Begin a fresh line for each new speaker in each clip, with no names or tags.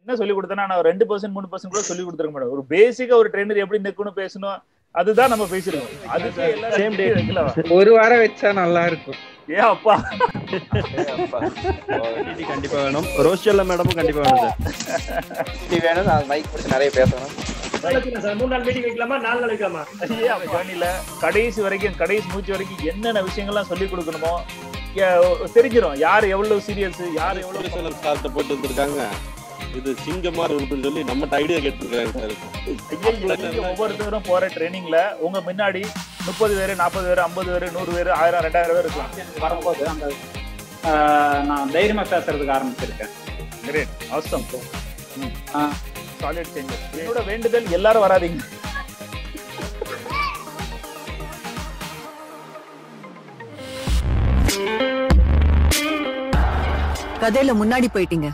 என்ன சொல்லி கொடுத்தேன்னா நான் ரெண்டு பர்சன்ட் மூணு பர்சன்ட் கூட சொல்லி கொடுத்துருக்க மாட்டேன் ஒரு பேசிக்கா ஒரு ட்ரெயினர் எப்படி நிக்கணும் பேசணும் அதுதான் நம்ம பேசிருக்கோம் அதுக்கு
Same
எல்லாரும்
day.
வைக்கல
ஒரு வாரம் வச்சா நல்லா இருக்கும்
ஏ அப்பா
PPT கண்டிப்பா வேணும் ரோஷியல்ல மேடமும் கண்டிப்பா வேணும் சார்
இது வேணும் நான் மைக் பிடிச்சி நிறைய பேசணும்
சார் மூணு நாள் மீட்டிங் வைக்கலாமா நாலு நாள் வைக்கலாமா
ஏ அப்பா ஜேர்னில கடைசி வரைக்கும் கடைசி மூச்சு வரைக்கும் என்னென்ன விஷயங்கள்லாம் சொல்லி கொடுக்கணுமோ ஏ, தெரிஞ்சிரும் யார் எவ்வளவு சீரியஸ் யார் எவ்வளவு
திருச்செந்தூர் சார்ட்ட போயிட்டு வந்திருக்காங்க இது சிங்கமா இருக்குன்னு சொல்லி நம்மகிட்ட ஐடியா கேட்டிருக்காங்க சார்
ஐயையோ, நீங்க ஒவ்வொருத்தரும் போற ட்ரைனிங்ல உங்க முன்னாடி முப்பது பேரு நாற்பது பேரு ஐம்பது பேரு நூறு பேரு ஆயிரம் ரெண்டாயிரம் பேர் இருக்கலாம்
வரும்போது அந்த ஆஹ், நான் தைரியமா பேசுறதுக்கு ஆரம்பிச்சிருக்கேன்
கிரேட் அவசம்
ஆ.
சாலிட் சேஞ்சஸ் என்னோட வேண்டுதல் எல்லாரும் வராதீங்க
கதையில முன்னாடி போயிட்டீங்க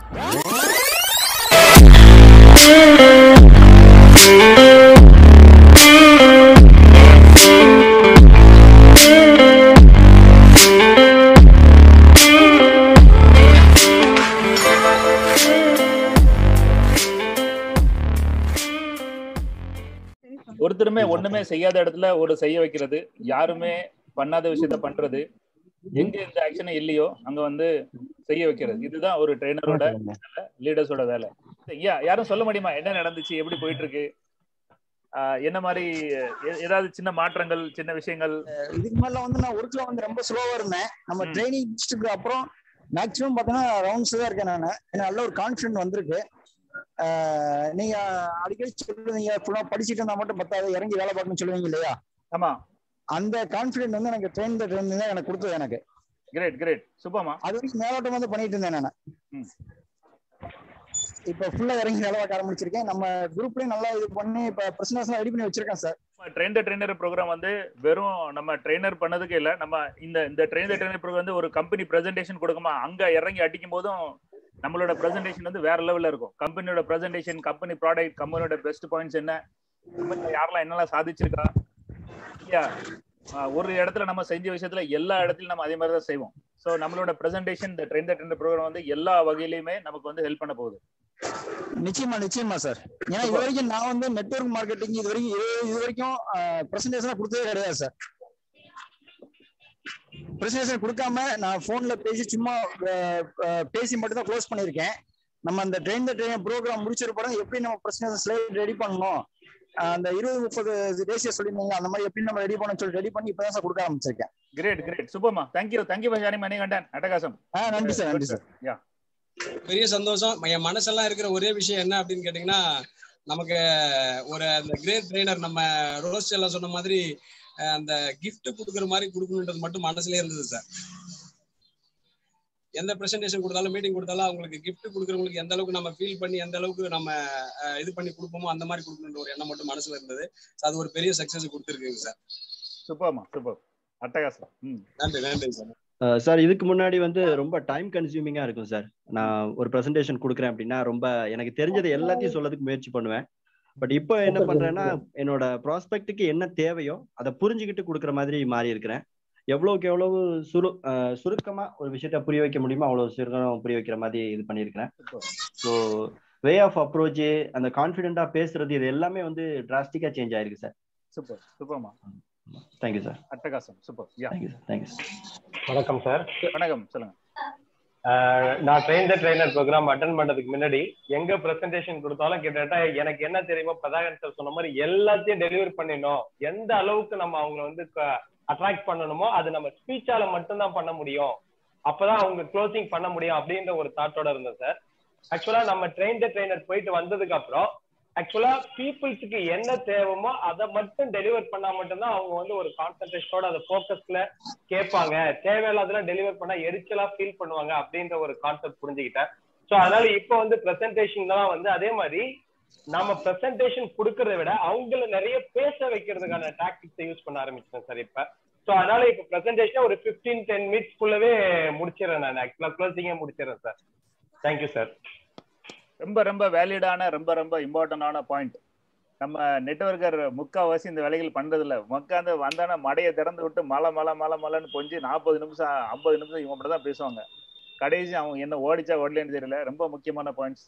ஒருத்தருமே ஒண்ணுமே செய்யாத இடத்துல ஒரு செய்ய வைக்கிறது யாருமே பண்ணாத விஷயத்த பண்றது எங்க இந்த ஆக்ஷன் இல்லையோ அங்க வந்து செய்ய வைக்கிறது இதுதான் ஒரு ட்ரெயினரோட லீடர்ஸோட வேலை ஐயா யாரும் சொல்ல முடியுமா என்ன நடந்துச்சு எப்படி போயிட்டு இருக்கு ஆஹ் என்ன மாதிரி எ- ஏதாவது சின்ன மாற்றங்கள் சின்ன விஷயங்கள்
இதுக்கு மேல வந்து நான் ஒர்க்ல வந்து ரொம்ப ஸ்லோவா இருந்தேன் நம்ம
ம்.
ட்ரைனிங் முடிச்சிட்டு அப்புறம் மேக்ஸிமம் பார்த்தோன்னா ரவுண்ட்ஸ் தான் இருக்கேன் நான் எனக்கு நல்ல ஒரு கான்ஃபிடென்ட் வந்திருக்கு ஆஹ் நீங்க அடிக்கடி சொல்லுவீங்க ஃபுல்லா படிச்சுட்டு இருந்தா மட்டும் பத்தாது இறங்கி வேலை பார்க்கணும்னு சொல்லுவீங்க இல்லையா
ஆமா
அந்த கான்ஃபிடென்ட் வந்து எனக்கு ட்ரெயின் ட்ரெயின் தான் எனக்கு கொடுத்தது எனக்கு
கிரேட் கிரேட் சுபமா
அது வரைக்கும் மேலோட்டம் வந்து பண்ணிட்டு இருந்தேன் நான்
ம்.
இப்ப ஃபுல்லா இறங்கி வேலை பார்க்க ஆரம்பிச்சிருக்கேன் நம்ம குரூப்லயும் நல்லா இது பண்ணி இப்ப பிரசன்டேஷன் ரெடி பண்ணி வச்சிருக்கேன் sir
train the trainer program வந்து வெறும் நம்ம ட்ரெயினர் பண்ணதுக்கு இல்ல நம்ம இந்த இந்த ட்ரெயின் த ட்ரெயினர் ப்ரோக்ராம் வந்து ஒரு கம்பெனி பிரசன்டேஷன் கொடுக்குமா அங்க இறங்கி அடிக்கும் போதும் நம்மளோட பிரசன்டேஷன் வந்து வேற லெவல்ல இருக்கும் கம்பெனியோட பிரசன்டேஷன் கம்பெனி ப்ராடக்ட் கம்பெனியோட பெஸ்ட் பாயிண்ட்ஸ் என்ன கம்பெனில யாரெல்லாம் என்னெல்லாம் சாதிச்சிருக்கா இல்லையா ஆஹ் ஒரு இடத்துல நம்ம செஞ்ச விஷயத்துல எல்லா இடத்துலயும் நம்ம அதே மாதிரி தான் செய்வோம் ஸோ நம்மளோட பிரசன்டேஷன் இந்த ட்ரெயின் த ட்ரெயினர் ப்ரோக்ராம் வந்து எல்லா வகையிலுமே நமக்கு வந்து ஹெல்ப் பண்ண போகுது
நிச்சயமா நிச்சயமா சார் ஏன்னா இது வரைக்கும் நான் வந்து நெட்வொர்க் மார்க்கெட்டிங் இது வரைக்கும் இது- இது வரைக்கும் பிரசன்டேஷன் கொடுத்ததே கிடையாது சார் பிரசன்டேஷன் கொடுக்காம நான் போன்ல பேசி சும்மா அஹ், அஹ், பேசி மட்டும் தான் க்ளோஸ் பண்ணியிருக்கேன் நம்ம அந்த ட்ரெயின் த ட்ரெயின் ப்ரோக்ராம் முடிச்சிரு படம் எப்படி நம்ம பிரசன்டேஷன் ஸ்லைட் ரெடி பண்ணணும் அஹ், அந்த இருபது முப்பது டேஸியா சொல்லியிருந்தீங்க அந்த மாதிரி எப்படி நம்ம ரெடி பண்ணணும் சொல்லி ரெடி பண்ணி இப்பதான் சார் கொடுக்க ஆரம்பிச்சிருக்கேன்
கிரேட் கிரேட் சூப்பர்மா தேங்க்யூ தேங்க்யூ பஷாரி மணிகண்டன் அட்டகாசம்
ஆ நன்றி சார் நன்றி சார்
யா
பெரிய சந்தோஷம் என் மனசெல்லாம் இருக்கிற ஒரே விஷயம் என்ன அப்படின்னு கேட்டீங்கன்னா நமக்கு ஒரு அந்த கிரேட் ட்ரெயினர் நம்ம ரோஸ் எல்லாம் சொன்ன மாதிரி அஹ், அந்த gift கொடுக்குற மாதிரி கொடுக்கணுன்றது மட்டும் மனசுலயே இருந்தது சார் எந்த பிரசன்டேஷன் கொடுத்தாலும் மீட்டிங் கொடுத்தாலும் அவங்களுக்கு gift கொடுக்குறவங்களுக்கு எந்த அளவுக்கு நம்ம ஃபீல் பண்ணி எந்த அளவுக்கு நம்ம அஹ், இது பண்ணி கொடுப்போமோ அந்த மாதிரி கொடுக்கணுன்ற ஒரு எண்ணம் மட்டும் மனசுல இருந்தது So, அது ஒரு பெரிய சக்சஸ் கொடுத்துருக்குங்க சார்
சூப்பர்மா சூப்பர் அட்டகாசம் ம்
நன்றி நன்றி சார்
சார் இதுக்கு முன்னாடி வந்து ரொம்ப டைம் கன்சியூமிங்கா இருக்கும் சார் நான் ஒரு பிரசன்டேஷன் கொடுக்குறேன் அப்படின்னா ரொம்ப எனக்கு தெரிஞ்சது எல்லாத்தையும் சொல்லதுக்கு முயற்சி பண்ணுவேன் பட் இப்போ என்ன பண்றேன்னா என்னோட ப்ராஸ்பெக்ட்டுக்கு என்ன தேவையோ அதை புரிஞ்சுக்கிட்டு கொடுக்குற மாதிரி மாறி இருக்கிறேன் எவ்வளவுக்கு எவ்வளவு சுரு அஹ் சுருக்கமா ஒரு விஷயத்த புரிய வைக்க முடியுமோ அவ்வளவு சுருக்கம் புரிய வைக்கிற மாதிரி இது பண்ணியிருக்கிறேன் ஸோ வே ஆஃப் அப்ரோச் அந்த கான்ஃபிடென்ட்டா பேசுறது இது எல்லாமே வந்து டிராஸ்டிக்கா சேஞ்ச் ஆயிருக்கு சார்
சூப்பர் சூப்பர்மா
தேங்க்யூ சார்
அட்டகாசம் சூப்பர் யா
தேங்க்யூ தேங்க்யூ
வணக்கம் சார்
வணக்கம் சொல்லுங்க
நான் train the trainer program attend பண்றதுக்கு முன்னாடி எங்க பிரசன்டேஷன் கொடுத்தாலும் கிட்டத்தட்ட எனக்கு என்ன தெரியுமோ பிரதாகன் சார் சொன்ன மாதிரி எல்லாத்தையும் டெலிவரி பண்ணிடணும் எந்த அளவுக்கு நம்ம அவங்கள வந்து அட்ராக்ட் பண்ணணுமோ அது நம்ம ஸ்பீச்சால மட்டும்தான் பண்ண முடியும் அப்பதான் அவங்க க்ளோசிங் பண்ண முடியும் அப்படின்ற ஒரு தாட்டோட இருந்தேன் சார் ஆக்சுவலா நம்ம ட்ரெயின் த ட்ரெயினர் போயிட்டு வந்ததுக்கு அப்புறம் ஆக்சுவலா பீப்புள்ஸுக்கு என்ன தேவைமோ அதை மட்டும் டெலிவர் பண்ணா மட்டும்தான் அவங்க வந்து ஒரு கான்சென்ட்ரேஷனோட அதை ஃபோக்கஸ்ல கேட்பாங்க தேவையில்லாதெல்லாம் டெலிவர் பண்ணா எரிச்சலா ஃபீல் பண்ணுவாங்க அப்படின்ற ஒரு கான்செப்ட் புரிஞ்சுக்கிட்டேன் சோ அதனால இப்போ வந்து பிரசன்டேஷன் தான் வந்து அதே மாதிரி நம்ம பிரசன்டேஷன் கொடுக்கறத விட அவங்கள நிறைய பேச வைக்கிறதுக்கான டாக்டிக்ஸை யூஸ் பண்ண ஆரம்பிச்சேன் சார் இப்ப சோ அதனால இப்ப பிரசன்டேஷன் ஒரு 15 டென் மினிட்ஸ் குள்ளவே முடிச்சிடறேன் நான் ஆக்சுவலா க்ளோசிங்கே முடிச்சிடறேன் சார் தேங்க்யூ சார்
ரொம்ப ரொம்ப வேலிடான ரொம்ப ரொம்ப இம்பார்ட்டன்டான பாயிண்ட் நம்ம நெட்வொர்க்கர் முக்காவாசி இந்த வேலைகள் பண்றது இல்ல உட்காந்து வந்தானா மடையை திறந்து விட்டு மலை மலை மலை மலைன்னு கொஞ்சம் நாற்பது நிமிஷம் ஐம்பது நிமிஷம் இவங்க மட்டும் தான் பேசுவாங்க கடைசி அவங்க என்ன ஓடிச்சா ஓடலன்னு தெரியல ரொம்ப முக்கியமான பாயிண்ட்ஸ்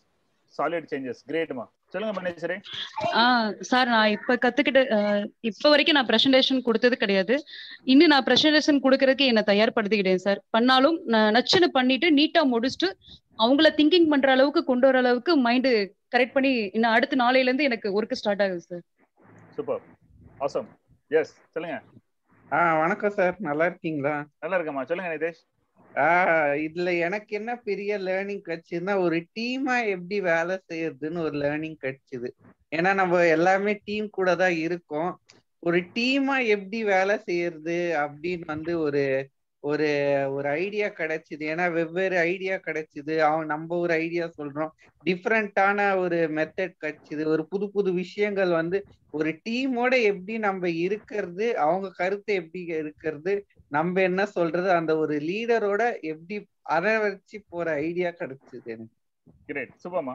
சாலிட் சேஞ்சஸ் கிரேட்மா சொல்லுங்க மனேஸ்வரி
ஆ சார் நான் இப்ப கத்துக்கிட்ட அஹ், இப்ப வரைக்கும் நான் பிரசன்டேஷன் கொடுத்தது கிடையாது இன்னும் நான் பிரசன்டேஷன் கொடுக்கறதுக்கு என்ன தயார்படுத்திக்கிட்டேன் சார் பண்ணாலும் நான் நச்சுன்னு பண்ணிட்டு நீட்டா முடிச்சுட்டு அவங்கள திங்கிங் பண்ற அளவுக்கு கொண்டு வர அளவுக்கு மைண்டு கரெக்ட் பண்ணி இன்னும் அடுத்த நாளையில இருந்து எனக்கு ஒர்க் ஸ்டார்ட் ஆகுது சார்
சூப்பர் ஆசம் எஸ் சொல்லுங்க
ஆ வணக்கம் சார் நல்லா இருக்கீங்களா
நல்லா இருக்கம்மா சொல்லுங்க நிதேஷ்
ஆ இதுல எனக்கு என்ன பெரிய லேர்னிங் கிடைச்சதுன்னா ஒரு டீமா எப்படி வேலை செய்யறதுன்னு ஒரு லேர்னிங் கிடைச்சது ஏன்னா நம்ம எல்லாமே டீம் கூட தான் இருக்கோம் ஒரு டீமா எப்படி வேலை செய்யறது அப்படின்னு வந்து ஒரு ஒரு ஒரு ஐடியா கிடைச்சது ஏன்னா வெவ்வேறு ஐடியா கிடைச்சது அவன் நம்ம ஒரு ஐடியா சொல்றோம் டிஃப்ரெண்டான ஒரு மெத்தட் கிடைச்சது ஒரு புது புது விஷயங்கள் வந்து ஒரு டீமோட எப்படி நம்ம இருக்கிறது அவங்க கருத்தை எப்படி இருக்கிறது நம்ம என்ன சொல்றது அந்த ஒரு லீடரோட எப்படி அரவச்சு போற ஐடியா கிடைச்சது எனக்கு
கிரேட் சூப்பர்மா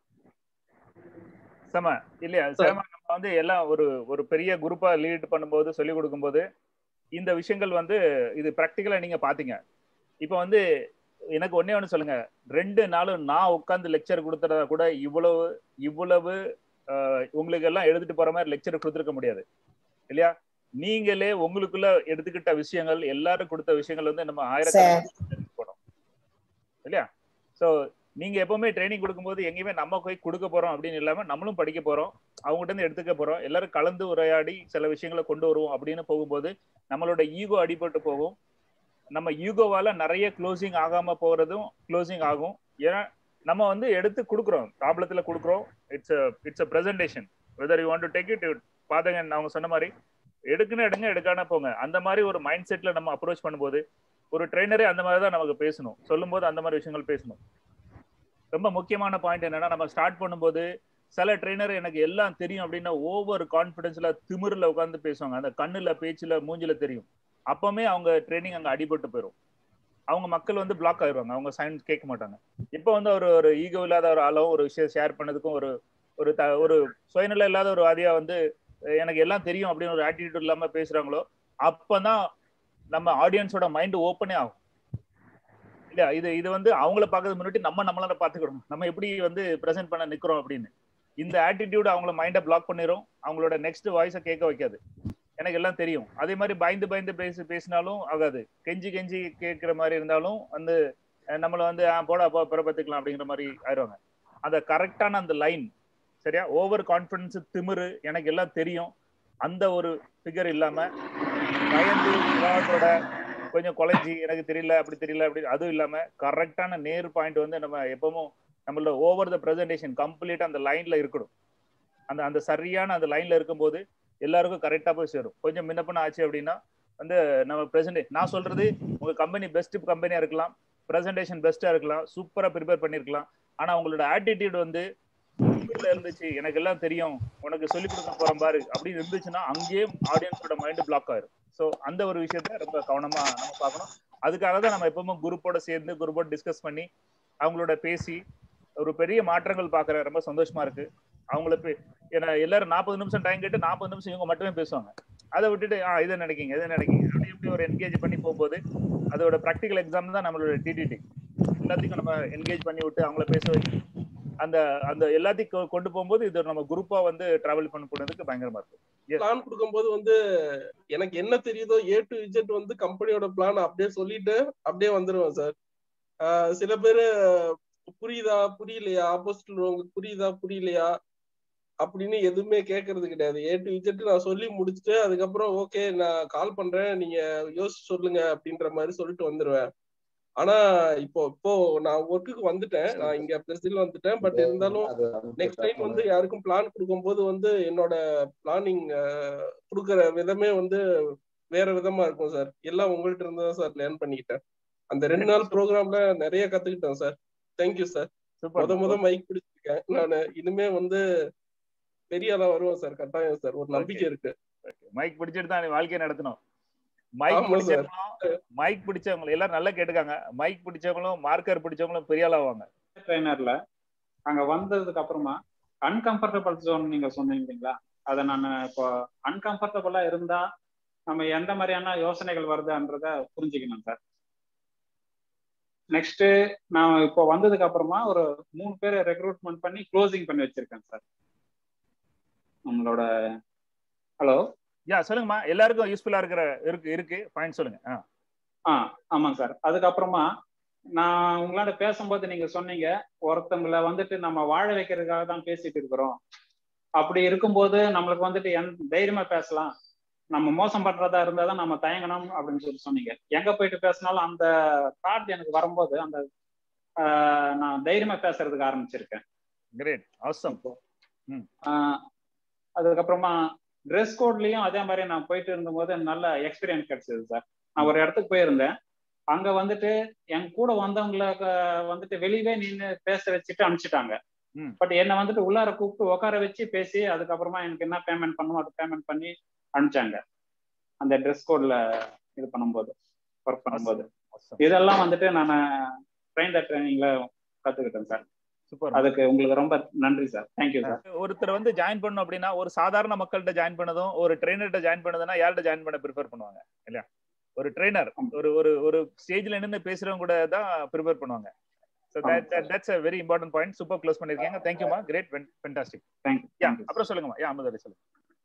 செம இல்லையா செம நம்ம வந்து எல்லாம் ஒரு ஒரு பெரிய குரூப்பா லீட் பண்ணும்போது சொல்லி கொடுக்கும்போது இந்த விஷயங்கள் வந்து இது ப்ராக்டிக்கலா நீங்க பாத்தீங்க இப்போ வந்து எனக்கு ஒண்ணே ஒண்ணு சொல்லுங்க ரெண்டு நாளும் நான் உட்காந்து லெக்சர் கொடுத்துறதா கூட இவ்வளவு இவ்வளவு ஆஹ், உங்களுக்கு எல்லாம் எடுத்துட்டு போற மாதிரி லெக்சர் கொடுத்துருக்க முடியாது இல்லையா நீங்களே உங்களுக்குள்ள எடுத்துக்கிட்ட விஷயங்கள் எல்லாரும் கொடுத்த விஷயங்கள் வந்து நம்ம ஆயிரக்கணக்கில் போனோம் இல்லையா சோ நீங்க எப்பவுமே ட்ரைனிங் கொடுக்கும்போது எங்கேயுமே நம்ம போய் கொடுக்க போறோம் அப்படின்னு இல்லாம நம்மளும் படிக்க போறோம் அவங்ககிட்ட இருந்து எடுத்துக்க போறோம் எல்லாரும் கலந்து உரையாடி சில விஷயங்களை கொண்டு வருவோம் அப்படின்னு போகும்போது நம்மளோட ஈகோ அடிபட்டு போகும் நம்ம ஈகோவால நிறைய க்ளோசிங் ஆகாம போறதும் க்ளோசிங் ஆகும் ஏன்னா நம்ம வந்து எடுத்து கொடுக்குறோம் ப்ராப்ளத்துல கொடுக்குறோம் it's it's a presentation whether you want to take it பாதங்க அவங்க சொன்ன மாதிரி எடுக்குன்னு எடுங்க எடுக்காம போங்க அந்த மாதிரி ஒரு மைண்ட் செட்ல நம்ம அப்ரோச் பண்ணும்போது ஒரு ட்ரெயினரே அந்த மாதிரி தான் நமக்கு பேசணும் சொல்லும்போது அந்த மாதிரி விஷயங்கள் பேசணும் ரொம்ப முக்கியமான பாயிண்ட் என்னன்னா நம்ம ஸ்டார்ட் பண்ணும்போது சில ட்ரெயினர் எனக்கு எல்லாம் தெரியும் அப்படின்னா ஓவர் கான்ஃபிடன்ஸ்ல திமிரில் உட்காந்து பேசுவாங்க அந்த கண்ணுல பேச்சுல மூஞ்சில தெரியும் அப்பவுமே அவங்க ட்ரைனிங் அங்க அடிபட்டு போயிடும் அவங்க மக்கள் வந்து பிளாக் ஆயிடுவாங்க அவங்க சைன்ஸ் கேட்க மாட்டாங்க இப்போ வந்து ஒரு ஒரு ஈகோ இல்லாத ஒரு ஆளும் ஒரு விஷயம் ஷேர் பண்ணதுக்கும் ஒரு ஒரு த ஒரு சுயநிலை இல்லாத ஒரு வாதியா வந்து அஹ் எனக்கு எல்லாம் தெரியும் அப்படின்னு ஒரு ஆட்டிடியூட் இல்லாம பேசுறாங்களோ அப்பதான் நம்ம ஆடியன்ஸோட மைண்ட் ஓப்பனே ஆகும் இல்ல இது இது வந்து அவங்கள பார்க்கறது முன்னாடி நம்ம நம்மளால பாத்துக்கணும் நம்ம எப்படி வந்து பிரசென்ட் பண்ண நிக்கிறோம் அப்படின்னு இந்த ஆட்டிடியூட் அவங்கள மைண்டை பிளாக் பண்ணிரும் அவங்களோட நெக்ஸ்ட் வாய்ஸை கேட்க வைக்காது எனக்கு எல்லாம் தெரியும் அதே மாதிரி பயந்து பயந்து பேசி பேசினாலும் ஆகாது கெஞ்சி கெஞ்சி கேட்கிற மாதிரி இருந்தாலும் வந்து அஹ், நம்மள வந்து ஆ, போடா போ பிற பார்த்துக்கலாம் அப்படிங்கிற மாதிரி ஆயிடுவாங்க அந்த கரெக்டான அந்த லைன் சரியா ஓவர் கான்ஃபிடன்ஸ் திமிரு எனக்கு எல்லாம் தெரியும் அந்த ஒரு ஃபிகர் இல்லாம பயந்து விளையாட்டோட கொஞ்சம் குலைஞ்சி எனக்கு தெரியல அப்படி தெரியல அப்படி அதுவும் இல்லாம கரெக்டான நேர் பாயிண்ட் வந்து நம்ம எப்பவும் நம்மளோட ஓவர் த பிரசன்டேஷன் கம்ப்ளீட்டா அந்த லைன்ல இருக்கணும் அந்த அந்த சரியான அந்த லைன்ல இருக்கும்போது எல்லாருக்கும் கரெக்டா போய் சேரும் கொஞ்சம் முன்னப்பண்ண ஆச்சு அப்படின்னா வந்து நம்ம பிரசன்டே நான் சொல்றது உங்க கம்பெனி பெஸ்ட் கம்பெனியா இருக்கலாம் பிரசன்டேஷன் பெஸ்டா இருக்கலாம் சூப்பரா ப்ரிப்பேர் பண்ணிருக்கலாம் ஆனா உங்களோட ஆட்டிடியூட் வந்து உள்ள இருந்துச்சு எனக்கு எல்லாம் தெரியும் உனக்கு சொல்லி கொடுக்க போறேன் பாரு அப்படின்னு இருந்துச்சுன்னா அங்கேயே ஆடியன்ஸோட மைண்ட் பிளாக் ஆயிரும் ஸோ அந்த ஒரு விஷயத்த ரொம்ப கவனமா நம்ம பார்க்கணும் அதுக்காக தான் நம்ம எப்பவுமே குரூப்போட சேர்ந்து குரூப்போட டிஸ்கஸ் பண்ணி அவங்களோட பேசி ஒரு பெரிய மாற்றங்கள் பார்க்குறேன் ரொம்ப சந்தோஷமா இருக்கு அவங்கள பே- ஏன்னா எல்லாரும் நாற்பது நிமிஷம் டைம் கேட்டு நாற்பது நிமிஷம் இவங்க மட்டுமே பேசுவாங்க அதை விட்டுட்டு ஆ இதை நினைக்கிங்க இதை நினைக்கிங்க அப்படி இப்படி ஒரு என்கேஜ் பண்ணி போகும்போது அதோட ப்ராக்டிக்கல் எக்ஸாம் தான் நம்மளோட டிடிடி எல்லாத்தையும் நம்ம என்கேஜ் பண்ணி விட்டு அவங்கள பேச வச்சு அந்த அந்த எல்லாத்தையும் கொ- கொண்டு போகும்போது இது நம்ம குரூப்பா வந்து டிராவல் பண்ண போனதுக்கு பயங்கரமா இருக்கும் Yes.
பிளான் கொடுக்கும்போது வந்து எனக்கு என்ன தெரியுதோ ஏ டு இஜெட் வந்து கம்பெனியோட பிளான் அப்படியே சொல்லிட்டு அப்படியே வந்துருவேன் சார் சில பேர் புரியுதா புரியலையா ஆப்போசிட்ல உங்களுக்கு புரியுதா புரியலையா அப்படின்னு எதுவுமே கேட்கறது கிடையாது ஏ டு இஜெட் நான் சொல்லி முடிச்சுட்டு அதுக்கப்புறம் ஓகே நான் கால் பண்றேன் நீங்க யோசிச்சு சொல்லுங்க அப்படின்ற மாதிரி சொல்லிட்டு வந்துருவேன் ஆனா இப்போ இப்போ நான் ஒர்க்குக்கு வந்துட்டேன் நான் இங்க பிரசில் வந்துட்டேன் பட் இருந்தாலும் நெக்ஸ்ட் டைம் வந்து யாருக்கும் பிளான் கொடுக்கும்போது வந்து என்னோட பிளானிங் கொடுக்குற விதமே வந்து வேற விதமா இருக்கும் சார் எல்லாம் உங்கள்ட்ட இருந்து தான் சார் லேர்ன் பண்ணிக்கிட்டேன் அந்த ரெண்டு நாள் ப்ரோக்ராம்ல நிறைய கத்துக்கிட்டேன் சார் தேங்க்யூ சார்
Super.
முத முத மைக் பிடிச்சிருக்கேன் நான் இனிமே வந்து பெரிய ஆளா வருவேன் சார் கட்டாயம் சார் ஒரு நம்பிக்கை இருக்கு
மைக் பிடிச்சிட்டு தான் நீ வாழ்க்கையை நடத்தணும் மைக்
ஆமா சார்
பிடிச்சவங்களும் மைக் பிடிச்சவங்க எல்லாரும் நல்லா கேட்டுக்காங்க மைக் பிடிச்சவங்களும் மார்க்கர் பிடிச்சவங்களும் பெரிய ஆளாவாங்க
ட்ரைனர்ல அங்க வந்ததுக்கு அப்புறமா அன்கம்ஃபர்டபுள் ஜோன் நீங்க சொன்னீங்க இல்லைங்களா அதை நான் இப்போ அன்கம்ஃபர்டபுளா இருந்தா நம்ம எந்த மாதிரியான யோசனைகள் வருதுன்றத புரிஞ்சுக்கணும் சார் நெக்ஸ்ட் நான் இப்போ வந்ததுக்கு அப்புறமா ஒரு மூணு பேரை ரெக்ரூட்மெண்ட் பண்ணி க்ளோசிங் பண்ணி வச்சிருக்கேன் சார் நம்மளோட ஹலோ
யா சொல்லுங்கம்மா எல்லாருக்கும் யூஸ்ஃபுல்லா இருக்கிற இருக்கு இருக்கு பாயிண்ட் சொல்லுங்க ஆ
ஆ ஆமாங்க சார் அதுக்கப்புறமா நான் உங்களாண்ட பேசும்போது நீங்க சொன்னீங்க ஒருத்தவங்களை வந்துட்டு நம்ம வாழ வைக்கிறதுக்காக தான் பேசிட்டு இருக்கிறோம் அப்படி இருக்கும்போது நம்மளுக்கு வந்துட்டு என் தைரியமா பேசலாம் நம்ம மோசம் பண்றதா இருந்தா தான் நம்ம தயங்கணும் அப்படின்னு சொல்லி சொன்னீங்க எங்க போயிட்டு பேசினாலும் அந்த தாட் எனக்கு வரும்போது அந்த ஆஹ், நான் தைரியமா பேசுறதுக்கு ஆரம்பிச்சிருக்கேன்
கிரேட் அவசம் ம்
ஆஹ், அதுக்கப்புறமா ட்ரெஸ் கோட்லயும் அதே மாதிரி நான் போயிட்டு இருந்தபோது நல்ல எக்ஸ்பீரியன்ஸ் கிடைச்சது சார் நான் ஒரு இடத்துக்கு போயிருந்தேன் அங்க வந்துட்டு என் கூட வந்தவங்கள வந்துட்டு வெளியவே நின்று பேச வச்சுட்டு அனுப்பிச்சிட்டாங்க
ம்
பட் என்னை வந்துட்டு உள்ளார கூப்பிட்டு உட்கார வச்சு பேசி அதுக்கப்புறமா எனக்கு என்ன பேமெண்ட் பண்ணணும் அது பேமெண்ட் பண்ணி அனுப்பிச்சாங்க அந்த ட்ரெஸ் கோட்ல இது பண்ணும்போது ஒர்க் பண்ணும்போது இதெல்லாம் வந்துட்டு நான் ட்ரெயின் த ட்ரைனிங்ல கத்துக்கிட்டேன் சார்
சூப்பர்
அதுக்கு உங்களுக்கு ரொம்ப நன்றி சார் தேங்க்யூ சார்
ஒருத்தர் வந்து ஜாயின் பண்ணணும் அப்படின்னா ஒரு சாதாரண மக்கள்கிட்ட ஜாயின் பண்ணதும் ஒரு ட்ரெயினர்கிட்ட ஜாயின் பண்ணதுன்னா யார்கிட்ட ஜாயின் பண்ண ப்ரிஃபர் பண்ணுவாங்க இல்லையா ஒரு ட்ரெயினர் ஒரு ஒரு ஒரு ஸ்டேஜ்ல நின்று பேசுறவங்க கூட தான் ப்ரிப்பேர் பண்ணுவாங்க so that's a very important point super close பண்ணிருக்கீங்க தேங்க்யூமா கிரேட் ஃபென்டாஸ்டிக்
தேங்க்யூ
யா அப்புறம் சொல்லுங்கம்மா யா அமுதாரி சொல்லுங்க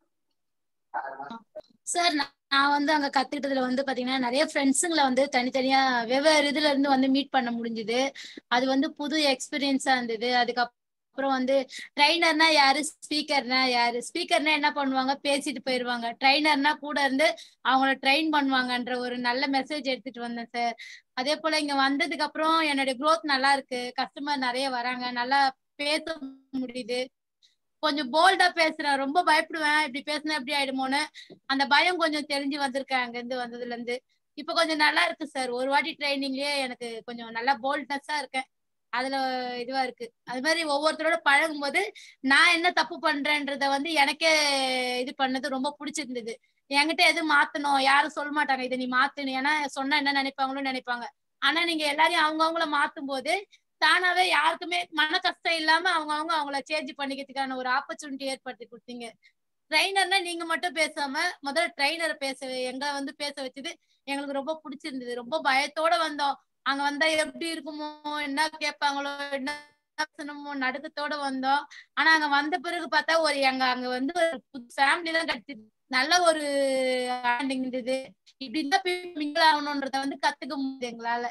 சார் நான் வந்து அங்க கத்துக்கிட்டதுல வந்து பாத்தீங்கன்னா நிறைய ஃப்ரெண்ட்ஸுங்களை வந்து தனித்தனியா வெவ்வேறு இதுல இருந்து வந்து மீட் பண்ண முடிஞ்சுது அது வந்து புது எக்ஸ்பீரியன்ஸா இருந்தது அதுக்கப்புறம் வந்து ட்ரைனர்னா யாரு ஸ்பீக்கர்னா யாரு ஸ்பீக்கர்னா என்ன பண்ணுவாங்க பேசிட்டு போயிருவாங்க ட்ரைனர்னா கூட இருந்து அவங்கள ட்ரெயின் பண்ணுவாங்கன்ற ஒரு நல்ல மெசேஜ் எடுத்துட்டு வந்தேன் சார் அதே போல இங்க வந்ததுக்கு அப்புறம் என்னுடைய growth நல்லா இருக்கு கஸ்டமர் நிறைய வராங்க நல்லா பேச முடியுது கொஞ்சம் போல்டா பேசுறேன் ரொம்ப பயப்படுவேன் இப்படி பேசினா எப்படி ஆயிடுமோன்னு அந்த பயம் கொஞ்சம் தெரிஞ்சு வந்திருக்கேன் அங்க இருந்து வந்ததுல இருந்து இப்ப கொஞ்சம் நல்லா இருக்கு சார் ஒரு வாட்டி ட்ரைனிங்லயே எனக்கு கொஞ்சம் நல்லா போல்ட்னஸா இருக்கேன் அதுல இதுவா இருக்கு அது மாதிரி ஒவ்வொருத்தரோட பழகும் போது நான் என்ன தப்பு பண்றேன்றத வந்து எனக்கே இது பண்ணது ரொம்ப பிடிச்சிருந்தது என்கிட்ட எது மாத்தணும் யாரும் சொல்ல மாட்டாங்க இதை நீ மாத்தணும் ஏன்னா சொன்னா என்ன நினைப்பாங்களோ நினைப்பாங்க ஆனா நீங்க எல்லாரையும் அவங்கவுங்கள மாத்தும் போது தானாவே யாருக்குமே மன கஷ்டம் இல்லாம அவங்கவுங்க அவங்கள சேஞ்ச் பண்ணிக்கிறதுக்கான ஒரு ஆப்பர்ச்சுனிட்டி ஏற்படுத்தி கொடுத்தீங்க ட்ரைனர்னா நீங்க மட்டும் பேசாம முதல்ல ட்ரைனரை பேச எங்க வந்து பேச வச்சது எங்களுக்கு ரொம்ப பிடிச்சிருந்தது ரொம்ப பயத்தோட வந்தோம் அங்க வந்தா எப்படி இருக்குமோ என்ன கேட்பாங்களோ என்ன பேசணுமோ நடுக்கத்தோட வந்தோம் ஆனா அங்க வந்த பிறகு பார்த்தா ஒரு எங்க அங்க வந்து ஒரு ஃபேமிலி தான் கிடைச்சது நல்ல ஒரு bonding இருந்தது இப்படி தான் மிங்கிள் ஆகணும்ன்றத வந்து கத்துக்க முடியுது எங்களால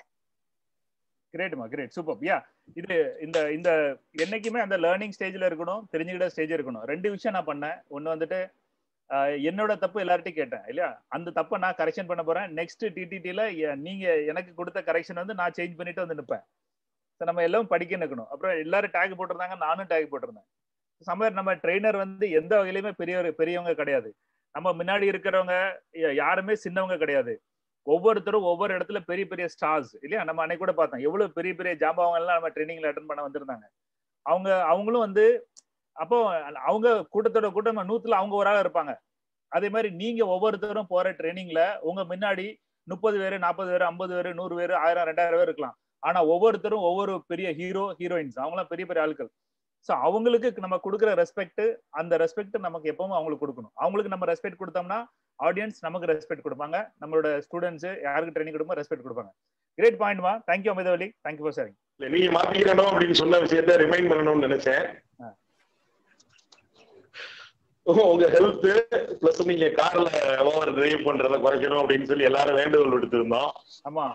கிரேட்மா கிரேட் சூப்பர் யா இது இந்த இந்த என்னைக்குமே அந்த லேர்னிங் ஸ்டேஜ்ல இருக்கணும் தெரிஞ்சுக்கிட்ட ஸ்டேஜ் இருக்கணும் ரெண்டு விஷயம் நான் பண்ணேன் ஒன்னு வந்துட்டு ஆஹ், என்னோட தப்பு எல்லார்ட்டையும் கேட்டேன் இல்லையா அந்த தப்பை நான் கரெக்ஷன் பண்ண போறேன் நெக்ஸ்ட் டிடிடில நீங்க எனக்கு கொடுத்த கரெக்ஷன் வந்து நான் சேஞ்ச் பண்ணிட்டு வந்து நிப்பேன் ஸோ நம்ம எல்லாம் படிக்க நிற்கணும் அப்புறம் எல்லாரும் டேக் போட்டிருந்தாங்க நானும் டேக் போட்டிருந்தேன் சமயர் நம்ம ட்ரெயினர் வந்து எந்த வகையிலுமே பெரியவர் பெரியவங்க கிடையாது நம்ம முன்னாடி இருக்கிறவங்க யா- யாருமே சின்னவங்க கிடையாது ஒவ்வொருத்தரும் ஒவ்வொரு இடத்துல பெரிய பெரிய ஸ்டார்ஸ் இல்லையா நம்ம அன்னைக்கு கூட பார்த்தோம் எவ்வளவு பெரிய பெரிய ஜாம்பவங்க எல்லாம் நம்ம ட்ரைனிங்ல அட்டன் பண்ண வந்திருந்தாங்க அவங்க அவங்களும் வந்து அப்போ அவங்க கூட்டத்தோட கூட்டம் நூத்துல அவங்க ஒரு ஆள் இருப்பாங்க அதே மாதிரி நீங்க ஒவ்வொருத்தரும் போற ட்ரைனிங்ல உங்க முன்னாடி முப்பது பேர் நாற்பது பேர் ஐம்பது பேர் நூறு பேர் ஆயிரம் ரெண்டாயிரம் பேர் இருக்கலாம் ஆனா ஒவ்வொருத்தரும் ஒவ்வொரு பெரிய ஹீரோ ஹீரோயின்ஸ் அவங்களாம் பெரிய பெரிய ஆட்கள் ஸோ அவங்களுக்கு நம்ம கொடுக்குற ரெஸ்பெக்ட் அந்த ரெஸ்பெக்ட் நமக்கு எப்பவும் அவங்களுக்கு கொடுக்கணும் அவங்களுக்கு நம்ம ரெஸ்பெக்ட் கொடுத்தோம்னா ஆடியன்ஸ் நமக்கு ரெஸ்பெக்ட் கொடுப்பாங்க நம்மளோட ஸ்டூடெண்ட்ஸ் யாருக்கு ட்ரைனிங் கொடுப்போம் ரெஸ்பெக்ட் கொடுப்பாங்க கிரேட் பாயிண்ட்மா தேங்க்யூ அமிதவலி தேங்க்யூ ஃபார் ஷேரிங்
இல்ல, நீங்க மாத்திக்கிறணும் அப்படின்னு சொன்ன விஷயத்த ரிமைண்ட் பண்ணணும்னு நினைச்சேன் உங்க ஹெல்த் பிளஸ் நீங்க கார்ல ஓவர் டிரைவ் பண்றத குறைக்கணும் அப்படின்னு சொல்லி எல்லாரும் வேண்டுகோள் விடுத்திருந்தோம்
ஆமா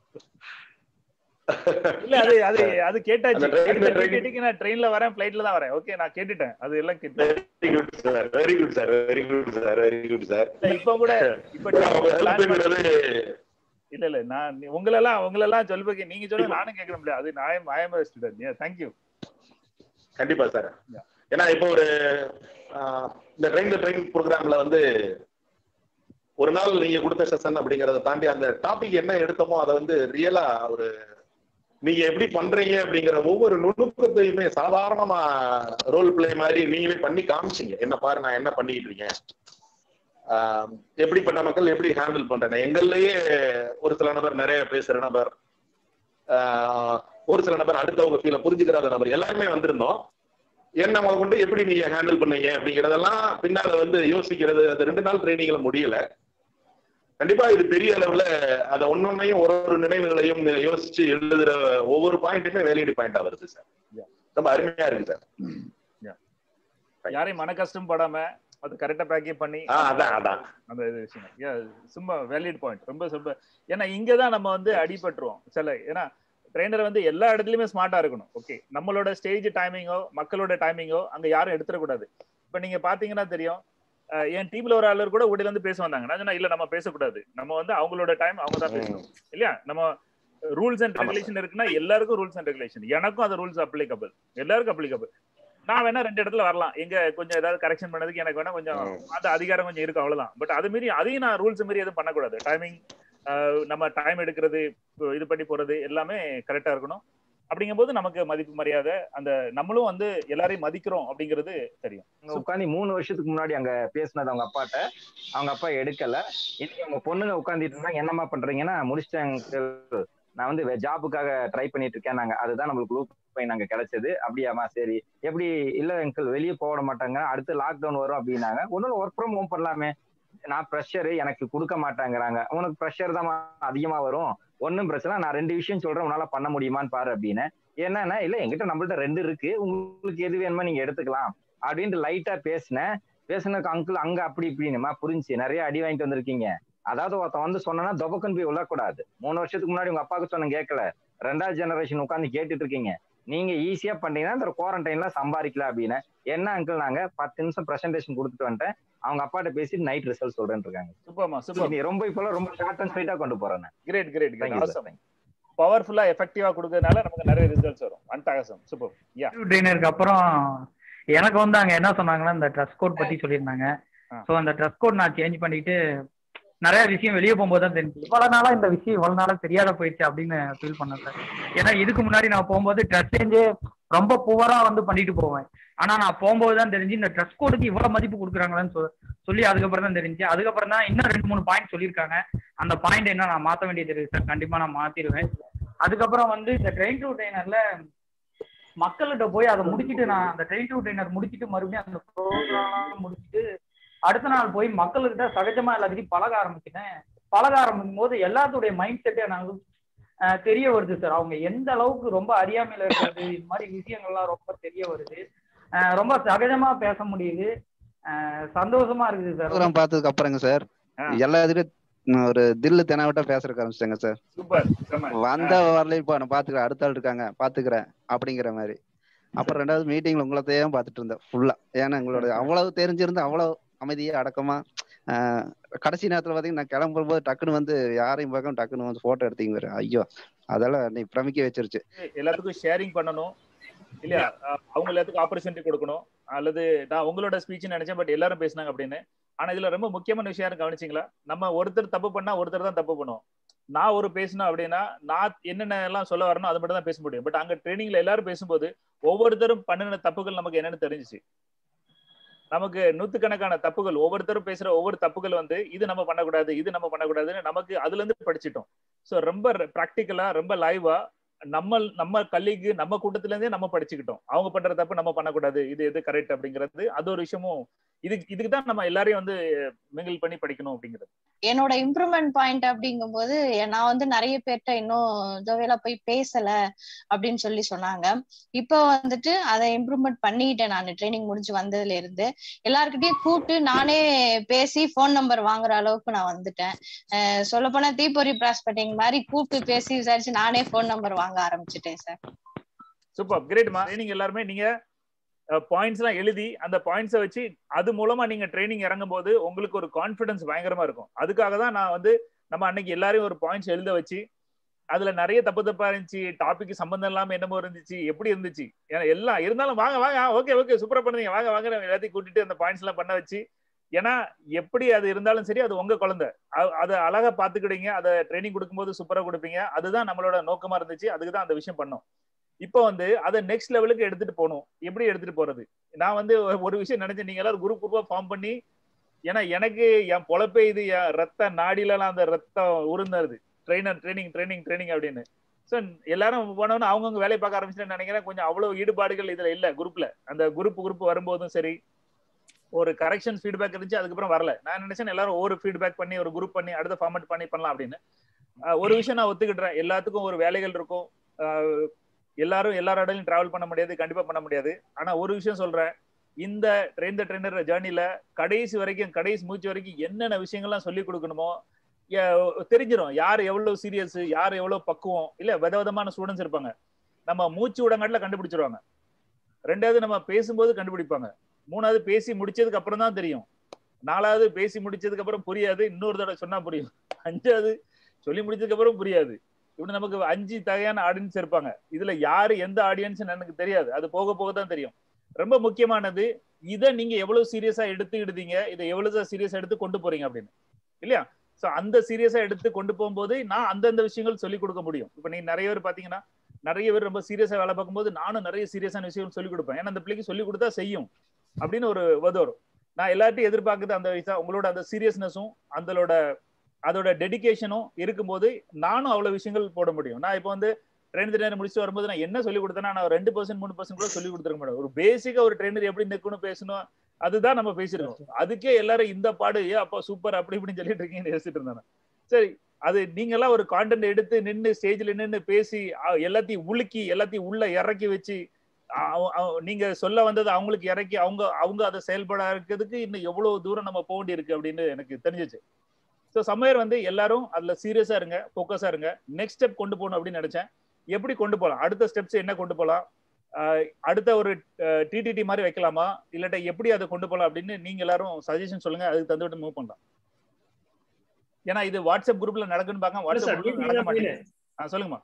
இல்ல அது அது அது கேட்டாச்சு
அந்த train-
அடுத்த
train-
டிக்கெட்டுக்கு நான் ட்ரெயின்ல வரேன் ஃபிளைட்ல தான் வரேன் ஓகே நான் கேட்டுட்டேன் அது எல்லாம் கேட்டேன்
very good sir very good sir very good sir very good sir
இப்ப கூட இப்ப
உங்க
plan பண்ணி-
ஹெல்த்ங்கிறது
இல்ல இல்ல நான் நீ- உங்களெல்லாம் உங்களெல்லாம் சொல்லுங்க நீங்க சொல்லுங்க நானும் கேட்க முடியாது அது நான் ஐஎம் ஸ்டூடெண்ட் தேங்க்யூ
கண்டிப்பா சார் ஏன்னா இப்போ ஒரு ஆஹ், இந்த ட்ரெயின் ட்ரெயின் ப்ரோக்ராம்ல வந்து ஒரு நாள் நீங்க கொடுத்த செஷன் அப்படிங்கறத தாண்டி அந்த டாபிக் என்ன எடுத்தோமோ அதை வந்து ரியலா ஒரு நீங்க எப்படி பண்றீங்க அப்படிங்கிற ஒவ்வொரு நுணுக்கத்தையுமே சாதாரணமா ரோல் பிளே மாதிரி நீங்களே பண்ணி காமிச்சீங்க என்ன பாரு நான் என்ன பண்ணிட்டு இருக்கேன் ஆஹ், எப்படிப்பட்ட மக்கள் எப்படி ஹேண்டில் பண்றேன் எங்கள்லயே ஒரு சில நபர் நிறைய பேசுற நபர் ஆஹ், ஒரு சில நபர் அடுத்தவங்க ஃபீல புரிஞ்சுக்கிறாத நபர் எல்லாருமே வந்திருந்தோம் என்ன முதல் கொண்டு எப்படி நீங்க ஹேண்டில் பண்ணீங்க அப்படிங்கறதெல்லாம் பின்னால வந்து யோசிக்கிறது அது ரெண்டு நாள் ட்ரைனிங்ல முடியல கண்டிப்பா இது பெரிய அளவுல அத ஒன்னொன்னையும் ஒரு ஒரு நினைவுகளையும் யோசிச்சு எழுதுற ஒவ்வொரு பாயிண்ட்டுமே வேலிடி பாயிண்டா வருது சார் ரொம்ப அருமையா இருக்கு சார்
யாரையும் மன கஷ்டம் படாம அது கரெக்டா பேக்கே பண்ணி
ஆ, அதான், அதான்.
அந்த இது விஷயம் Yeah, சும்மா வேலிட் பாயிண்ட் ரொம்ப ரொம்ப ஏன்னா இங்கதான் நம்ம வந்து அடிபட்டுருவோம் சில ஏன்னா ட்ரெயினர் வந்து எல்லா இடத்துலயுமே ஸ்மார்ட்டா இருக்கணும் ஓகே நம்மளோட ஸ்டேஜ் டைமிங்கோ மக்களோட டைமிங்கோ அங்க யாரும் எடுத்துடக்கூடாது இப்ப நீங்க பாத்தீங்கன்னா தெரியும் அஹ் என் டீம்ல ஒரு ஆளர் கூட ஊடில இருந்து பேச வந்தாங்க நான் சொன்னேன், இல்ல நம்ம பேசக்கூடாது நம்ம வந்து அவங்களோட டைம் அவங்க தான் பேசணும் இல்லையா நம்ம ரூல்ஸ் அண்ட் ரெகுலேஷன் இருக்குன்னா எல்லாருக்கும் ரூல்ஸ் அண்ட் ரெகுலேஷன் எனக்கும் அந்த ரூல்ஸ் அப்ளிகபிள் எல்லாருக்கும் அப்ளிகபிள் நான் வேணா ரெண்டு இடத்துல வரலாம் எங்க கொஞ்சம் ஏதாவது கரெக்ஷன் பண்ணதுக்கு எனக்கு வேணா கொஞ்சம் அந்த அதிகாரம் கொஞ்சம் இருக்கு அவ்வளவுதான் பட் அது மீறி அதையும் நான் ரூல்ஸ் மீறி எதுவும் பண்ணக்கூடாது டைமிங் நம்ம டைம் எடுக்கிறது இது பண்ணி போறது எல்லாமே கரெக்டா இருக்கணும் அப்படிங்கும்போது நமக்கு மதிப்பு மரியாதை அந்த நம்மளும் வந்து எல்லாரையும் மதிக்கிறோம் அப்படிங்கிறது தெரியும்
உட்காந்து மூணு வருஷத்துக்கு முன்னாடி அங்க பேசினது அவங்க அப்பாட்ட அவங்க அப்பா எடுக்கல இன்னைக்கு அவங்க பொண்ணுங்க உட்காந்துட்டு இருந்தாங்க என்னம்மா பண்றீங்கன்னா முடிச்சிட்டேன் uncle. நான் வந்து ஜாபுக்காக ட்ரை பண்ணிட்டு இருக்கேன் நாங்க அதுதான் நம்மளுக்கு குரூப் பை நாங்க கிடைச்சது அப்படியாம்மா சரி எப்படி இல்ல அங்கிள் வெளியே போக விட மாட்டாங்க அடுத்து லாக்டவுன் வரும் அப்படின்னாங்க ஒன்னும் ஒர்க் ஃப்ரம் ஹோம் பண்ணலாமே நான் ப்ரெஷர் எனக்கு கொடுக்க மாட்டாங்கிறாங்க உனக்கு ப்ரெஷர் தான் அதிகமா வரும் ஒன்றும் பிரச்சனை நான் ரெண்டு விஷயம் சொல்றேன் உன்னால பண்ண முடியுமான்னு பாரு அப்படின்னு என்னன்னா இல்ல எங்கிட்ட நம்மள்ட்ட ரெண்டு இருக்கு உங்களுக்கு எது வேணுமோ நீங்க எடுத்துக்கலாம் அப்படின்ட்டு லைட்டா பேசினேன் பேசினதுக்கு அங்கிள் அங்க அப்படி இப்படின்னுமா புரிஞ்சு நிறைய அடி வாங்கிட்டு வந்திருக்கீங்க அதாவது ஒருத்தன் வந்து சொன்னா தொபக்கன் போய் விழக்கூடாது மூணு வருஷத்துக்கு முன்னாடி உங்க அப்பாவுக்கு சொன்ன கேட்கல ரெண்டாவது ஜெனரேஷன் உட்காந்து கேட்டுட்டு இருக்கீங்க நீங்க ஈஸியா பண்ணீங்கன்னா இந்த குவாரண்டைன்ல சம்பாதிக்கலாம் அப்படின்னு என்ன அங்கிள் நாங்க பத்து நிமிஷம் பிரசன்டேஷன் கொடுத்துட்டு வந்துட்டேன் அவங்க அப்பாட்ட பேசி நைட் ரிசல்ட் சொல்றேன்னு இருக்காங்க
சூப்பர்மா சூப்பர்
நீ ரொம்ப இப்பெல்லாம் ரொம்ப ஷார்ட் அண்ட் ஸ்வீட்டா கொண்டு போறேன் நான்.
Great great
Thank
great
you, sir.
Awesome பவர்ஃபுல்லா எஃபெக்டிவா கொடுக்கறதுனால நமக்கு நிறைய ரிசல்ட்ஸ் வரும் அன்டாகசம் சூப்பர் யா
ட்ரெயினருக்கு அப்புறம் எனக்கு வந்து அங்க என்ன சொன்னாங்கன்னா இந்த ட்ரெஸ் கோட் பத்தி சொல்லியிருந்தாங்க ஸோ அந்த ட்ரெஸ் கோட் நான் சேஞ்ச் பண்ணிட்டு நிறைய விஷயம் வெளியே போகும்போது தான் தெரிஞ்சு இவ்வளவு நாளா இந்த விஷயம் இவ்வளவு நாளா தெரியாத போயிடுச்சு அப்படின்னு ஃபீல் பண்ணேன் சார் ஏன்னா இதுக்கு முன்னாடி நான் போகும்போது ட்ரெஸ் சேஞ்சே ரொம்ப புவரா வந்து பண்ணிட்டு போவேன் ஆனா நான் போகும்போது தான் தெரிஞ்சு இந்த ட்ரெஸ் கோடுக்கு இவ்வளவு மதிப்பு கொடுக்குறாங்களான்னு சொ- சொல்லி அதுக்கப்புறம் தான் தெரிஞ்சு அதுக்கப்புறம் தான் இன்னும் ரெண்டு மூணு பாயிண்ட் சொல்லியிருக்காங்க அந்த பாயிண்ட் என்ன நான் மாத்த வேண்டியது இருக்கு சார் கண்டிப்பா நான் மாத்திடுவேன் அதுக்கப்புறம் வந்து இந்த ட்ரெயின் டு ட்ரெயினர்ல மக்கள்கிட்ட போய் அதை முடிச்சிட்டு நான் அந்த ட்ரெயின் டு ட்ரெயினர் முடிச்சிட்டு மறுபடியும் அந்த ப்ரோக்ராம் முடிச்சிட்டு அடுத்த நாள் போய் மக்கள்கிட்ட சகஜமா எல்லாத்தையும் பழக ஆரம்பிச்சிட்டேன் பழக ஆரம்பிக்கும் போது எல்லாத்துடைய மைண்ட் செட்டே எனக்கு அஹ், தெரிய வருது சார் அவங்க எந்த அளவுக்கு ரொம்ப அறியாமையில இருக்கிறது இது மாதிரி விஷயங்கள்லாம் ரொம்ப தெரிய வருது அஹ், ரொம்ப சகஜமா பேச முடியுது அஹ், சந்தோஷமா இருக்குது சார்
ப்ரோக்ராம் பார்த்ததுக்கு அப்புறங்க சார் எல்லா இதுலயும் ஒரு தில்லு தெனாவட்டா பேசுறதுக்கு ஆரம்பிச்சிட்டாங்க சார்
சூப்பர்
வந்த வரலையும் இப்போ நான் பாத்துக்கிறேன் அடுத்த ஆள் இருக்காங்க பாத்துக்கிறேன் அப்படிங்கிற மாதிரி அப்புறம் ரெண்டாவது மீட்டிங்ல உங்களத்தையும் பார்த்துட்டு இருந்தேன் ஃபுல்லா ஏன்னா உங்களோட அவ்வளவு தெரிஞ்சிருந்து அவ்வளவு அமைதியா அடக்கமா ஆஹ் கடைசி நேரத்துல பாத்தீங்கன்னா நான் கிளம்பும்போது டக்குன்னு வந்து யாரையும் பார்க்காம டக்குன்னு வந்து போட்டோ எடுத்தீங்க ஐயோ அதெல்லாம் நீ பிரமிக்க வச்சிருச்சு
எல்லாத்துக்கும் ஷேரிங் பண்ணணும் இல்லையா அஹ் அவங்க எல்லாத்துக்கும் ஆப்பர்ச்சுனிட்டி கொடுக்கணும் அல்லது நான் உங்களோட ஸ்பீச் நினைச்சேன் பட் எல்லாரும் பேசினாங்க அப்படின்னு ஆனா இதுல ரொம்ப முக்கியமான விஷயம் யாரும் கவனிச்சிங்களா நம்ம ஒருத்தர் தப்பு பண்ணா ஒருத்தர் தான் தப்பு பண்ணுவோம் நான் ஒரு பேசணும் அப்படின்னா நான் என்னென்ன எல்லாம் சொல்ல வரணும் அதை மட்டும் தான் பேச முடியும் பட் அங்க ட்ரைனிங்ல எல்லாரும் பேசும்போது ஒவ்வொருத்தரும் பண்ணின தப்புகள் நமக்கு என்னன்னு தெரிஞ்சுச்சு நமக்கு நூத்துக்கணக்கான தப்புகள் ஒவ்வொருத்தரும் பேசுற ஒவ்வொரு தப்புகள் வந்து இது நம்ம பண்ணக்கூடாது இது நம்ம பண்ணக்கூடாதுன்னு நமக்கு அதுல இருந்து படிச்சிட்டோம் சோ ரொம்ப ப்ராக்டிக்கலா ரொம்ப லைவா நம்ம நம்ம கல்லிக்கு நம்ம கூட்டத்துல இருந்தே நம்ம படிச்சுக்கிட்டோம் அவங்க பண்ற தப்பு நம்ம பண்ணக்கூடாது இது எது கரெக்ட் அப்படிங்கிறது அது ஒரு விஷயமும் இதுக்கு இதுக்கு தான் நம்ம எல்லாரையும் வந்து மிங்கிள் பண்ணி படிக்கணும் அப்படிங்கிறது
என்னோட இம்ப்ரூவ்மெண்ட் பாயிண்ட் அப்படிங்கும்போது நான் வந்து நிறைய பேர்ட்ட இன்னும் ஜோவேலா போய் பேசல அப்படின்னு சொல்லி சொன்னாங்க இப்போ வந்துட்டு அதை இம்ப்ரூவ்மெண்ட் பண்ணிக்கிட்டேன் நான் ட்ரைனிங் முடிஞ்சு வந்ததுல இருந்து எல்லாருக்கிட்டையும் கூப்பிட்டு நானே பேசி ஃபோன் நம்பர் வாங்குற அளவுக்கு நான் வந்துட்டேன் சொல்ல போனா தீப்பொறி ப்ராஸ்பெக்டிங் மாதிரி கூப்பிட்டு பேசி விசாரிச்சு நானே ஃபோன் நம்பர் வாங்க ஆரம்பிச்சிட்டேன் சார்
சூப்பர் கிரேட்மா ட்ரைனிங் எல்லாருமே நீங்க பாயிண்ட்ஸ் எல்லாம் எழுதி அந்த பாயிண்ட்ஸை வச்சு அது மூலமா நீங்க ட்ரைனிங் இறங்கும் போது உங்களுக்கு ஒரு கான்பிடன்ஸ் பயங்கரமா இருக்கும் அதுக்காக தான் நான் வந்து நம்ம அன்னைக்கு எல்லாரையும் ஒரு பாயிண்ட்ஸ் எழுத வச்சு அதுல நிறைய தப்பு தப்பா இருந்துச்சு டாபிக் சம்பந்தம் இல்லாம என்னமோ இருந்துச்சு எப்படி இருந்துச்சு ஏன்னா எல்லாம் இருந்தாலும் வாங்க வாங்க ஓகே ஓகே சூப்பரா பண்ணுங்க வாங்க வாங்க எல்லாத்தையும் கூட்டிட்டு அந்த பாயிண்ட்ஸ் எல்லாம் பண்ண வச்சு ஏன்னா எப்படி அது இருந்தாலும் சரி அது உங்க குழந்தை அதை அழகா பாத்துக்கிடுங்க அதை ட்ரைனிங் கொடுக்கும்போது சூப்பரா கொடுப்பீங்க அதுதான் நம்மளோட நோக்கமா இருந்துச்சு அதுக்கு தான் அந்த விஷயம் பண்ணோம் இப்போ வந்து அதை நெக்ஸ்ட் லெவலுக்கு எடுத்துட்டு போகணும் எப்படி எடுத்துட்டு போறது நான் வந்து ஒரு விஷயம் நினைச்சேன் நீங்க எல்லாரும் குரூப் குரூப்பா ஃபார்ம் பண்ணி ஏன்னா எனக்கு என் பொழப்பே இது என் ரத்த நாடிலலாம் அந்த ரத்தம் உருந்தது ட்ரைனர் ட்ரைனிங் ட்ரைனிங் ட்ரைனிங் அப்படின்னு ஸோ எல்லாரும் போனோன்னு அவங்கவுங்க வேலையை பார்க்க ஆரம்பிச்சுட்டு நினைக்கிறேன் கொஞ்சம் அவ்வளவு ஈடுபாடுகள் இதுல இல்ல குரூப்ல அந்த குரூப் குரூப் வரும்போதும் சரி ஒரு கரெக்ஷன் ஃபீட்பேக் இருந்துச்சு அதுக்கப்புறம் வரல நான் நினைச்சேன் எல்லாரும் ஒரு ஃபீட்பேக் பண்ணி ஒரு குரூப் பண்ணி அடுத்த ஃபார்மேட் பண்ணி பண்ணலாம் அப்படின்னு அஹ் ஒரு விஷயம் நான் ஒத்துக்கிட்டுறேன் எல்லாத்துக்கும் ஒரு வேலைகள் இருக்கும் அஹ் எல்லாரும் எல்லா இடத்துலையும் டிராவல் பண்ண முடியாது கண்டிப்பா பண்ண முடியாது ஆனா ஒரு விஷயம் சொல்றேன் இந்த ட்ரெயின் த ட்ரெயினர் ஜேர்னில கடைசி வரைக்கும் கடைசி மூச்சு வரைக்கும் என்னென்ன விஷயங்கள்லாம் சொல்லி கொடுக்கணுமோ எ- தெரிஞ்சிரும் யார் எவ்வளவு சீரியஸ் யார் எவ்வளவு பக்குவம் இல்ல வித விதமான ஸ்டூடெண்ட்ஸ் இருப்பாங்க நம்ம மூச்சு விடங்காட்டில கண்டுபிடிச்சிருவாங்க ரெண்டாவது நம்ம பேசும்போது கண்டுபிடிப்பாங்க மூணாவது பேசி முடிச்சதுக்கு அப்புறம் தான் தெரியும் நாலாவது பேசி முடிச்சதுக்கு அப்புறம் புரியாது இன்னொரு தடவை சொன்னா புரியும் அஞ்சாவது சொல்லி முடிச்சதுக்கு அப்புறம் புரியாது இப்படி நமக்கு அஞ்சு தகையான ஆடியன்ஸ் இருப்பாங்க இதுல யாரு எந்த ஆடியன்ஸ் எனக்கு தெரியாது அது போக போக தான் தெரியும் ரொம்ப முக்கியமானது இதை நீங்க எவ்வளவு சீரியஸா எடுத்துக்கிடுதீங்க இதை எவ்வளவு சீரியஸா எடுத்து கொண்டு போறீங்க அப்படின்னு இல்லையா சோ அந்த சீரியஸா எடுத்து கொண்டு போகும்போது நான் அந்தந்த விஷயங்கள் சொல்லி கொடுக்க முடியும் இப்ப நீங்க நிறைய பேர் பாத்தீங்கன்னா நிறைய பேர் ரொம்ப சீரியஸா வேலை பார்க்கும்போது நானும் நிறைய சீரியஸான விஷயங்கள் சொல்லி கொடுப்பேன் ஏன்னா அந்த பிள்ளைக்கு சொல்லி கொடுத்தா செய்யும் அப்படின்னு ஒரு வது வரும் நான் எல்லார்ட்டையும் எதிர்பார்க்குறது அந்த வயசா உங்களோட அந்த சீரியஸ்னஸும் அதோட அதோட டெடிகேஷனும் இருக்கும்போது நானும் அவ்வளவு விஷயங்கள் போட முடியும் நான் இப்போ வந்து ட்ரெயின் நேரம் முடிச்சுட்டு வரும்போது நான் என்ன சொல்லி கொடுத்தேன்னா நான் ரெண்டு பர்சன்ட் மூணு பர்சன்ட் கூட சொல்லி கொடுத்துருக்க மாட்டேன் ஒரு பேசிக்கா ஒரு ட்ரெயினர் எப்படி நிற்கணும் பேசணும் அதுதான் நம்ம பேசிருக்கோம் அதுக்கே எல்லாரும் இந்த பாடு ஏ அப்பா சூப்பர் அப்படி இப்படின்னு சொல்லிட்டு இருக்கீங்கன்னு யோசிச்சுட்டு இருந்தாங்க சரி அது நீங்க எல்லாம் ஒரு கான்டென்ட் எடுத்து நின்று ஸ்டேஜ்ல நின்று பேசி அ- எல்லாத்தையும் உலுக்கி எல்லாத்தையும் உள்ள இறக்கி வச்சு அ- அ- நீங்க சொல்ல வந்தது அவங்களுக்கு இறக்கி அவங்க அவங்க அதை செயல்பட இருக்கிறதுக்கு இன்னும் எவ்வளவு தூரம் நம்ம போக வேண்டியிருக்கு அப்படின்னு எனக்கு தெரிஞ்சிச்சு ஸோ சம்மயர் வந்து எல்லாரும் அதுல சீரியஸா இருங்க ஃபோக்கஸா இருங்க நெக்ஸ்ட் ஸ்டெப் கொண்டு போகணும் அப்படின்னு நினைச்சேன் எப்படி கொண்டு போகலாம் அடுத்த ஸ்டெப்ஸ் என்ன கொண்டு போகலாம் ஆஹ் அடுத்த ஒரு டிடிடி மாதிரி வைக்கலாமா இல்லாட்டா எப்படி அதை கொண்டு போகலாம் அப்படின்னு நீங்க எல்லாரும் சஜஷன் சொல்லுங்க அதுக்கு தந்துவிட்டு மூவ் பண்ணலாம் ஏன்னா இது வாட்ஸ்அப் குரூப்ல நடக்குன்னு பார்க்க
இல்ல
வாட்ஸ்அப்
சார்
குரூப்ல
மீட்டிங்
நடக்க
தான்
மாட்டேங்குது
மெயின்
ஆ சொல்லுங்கம்மா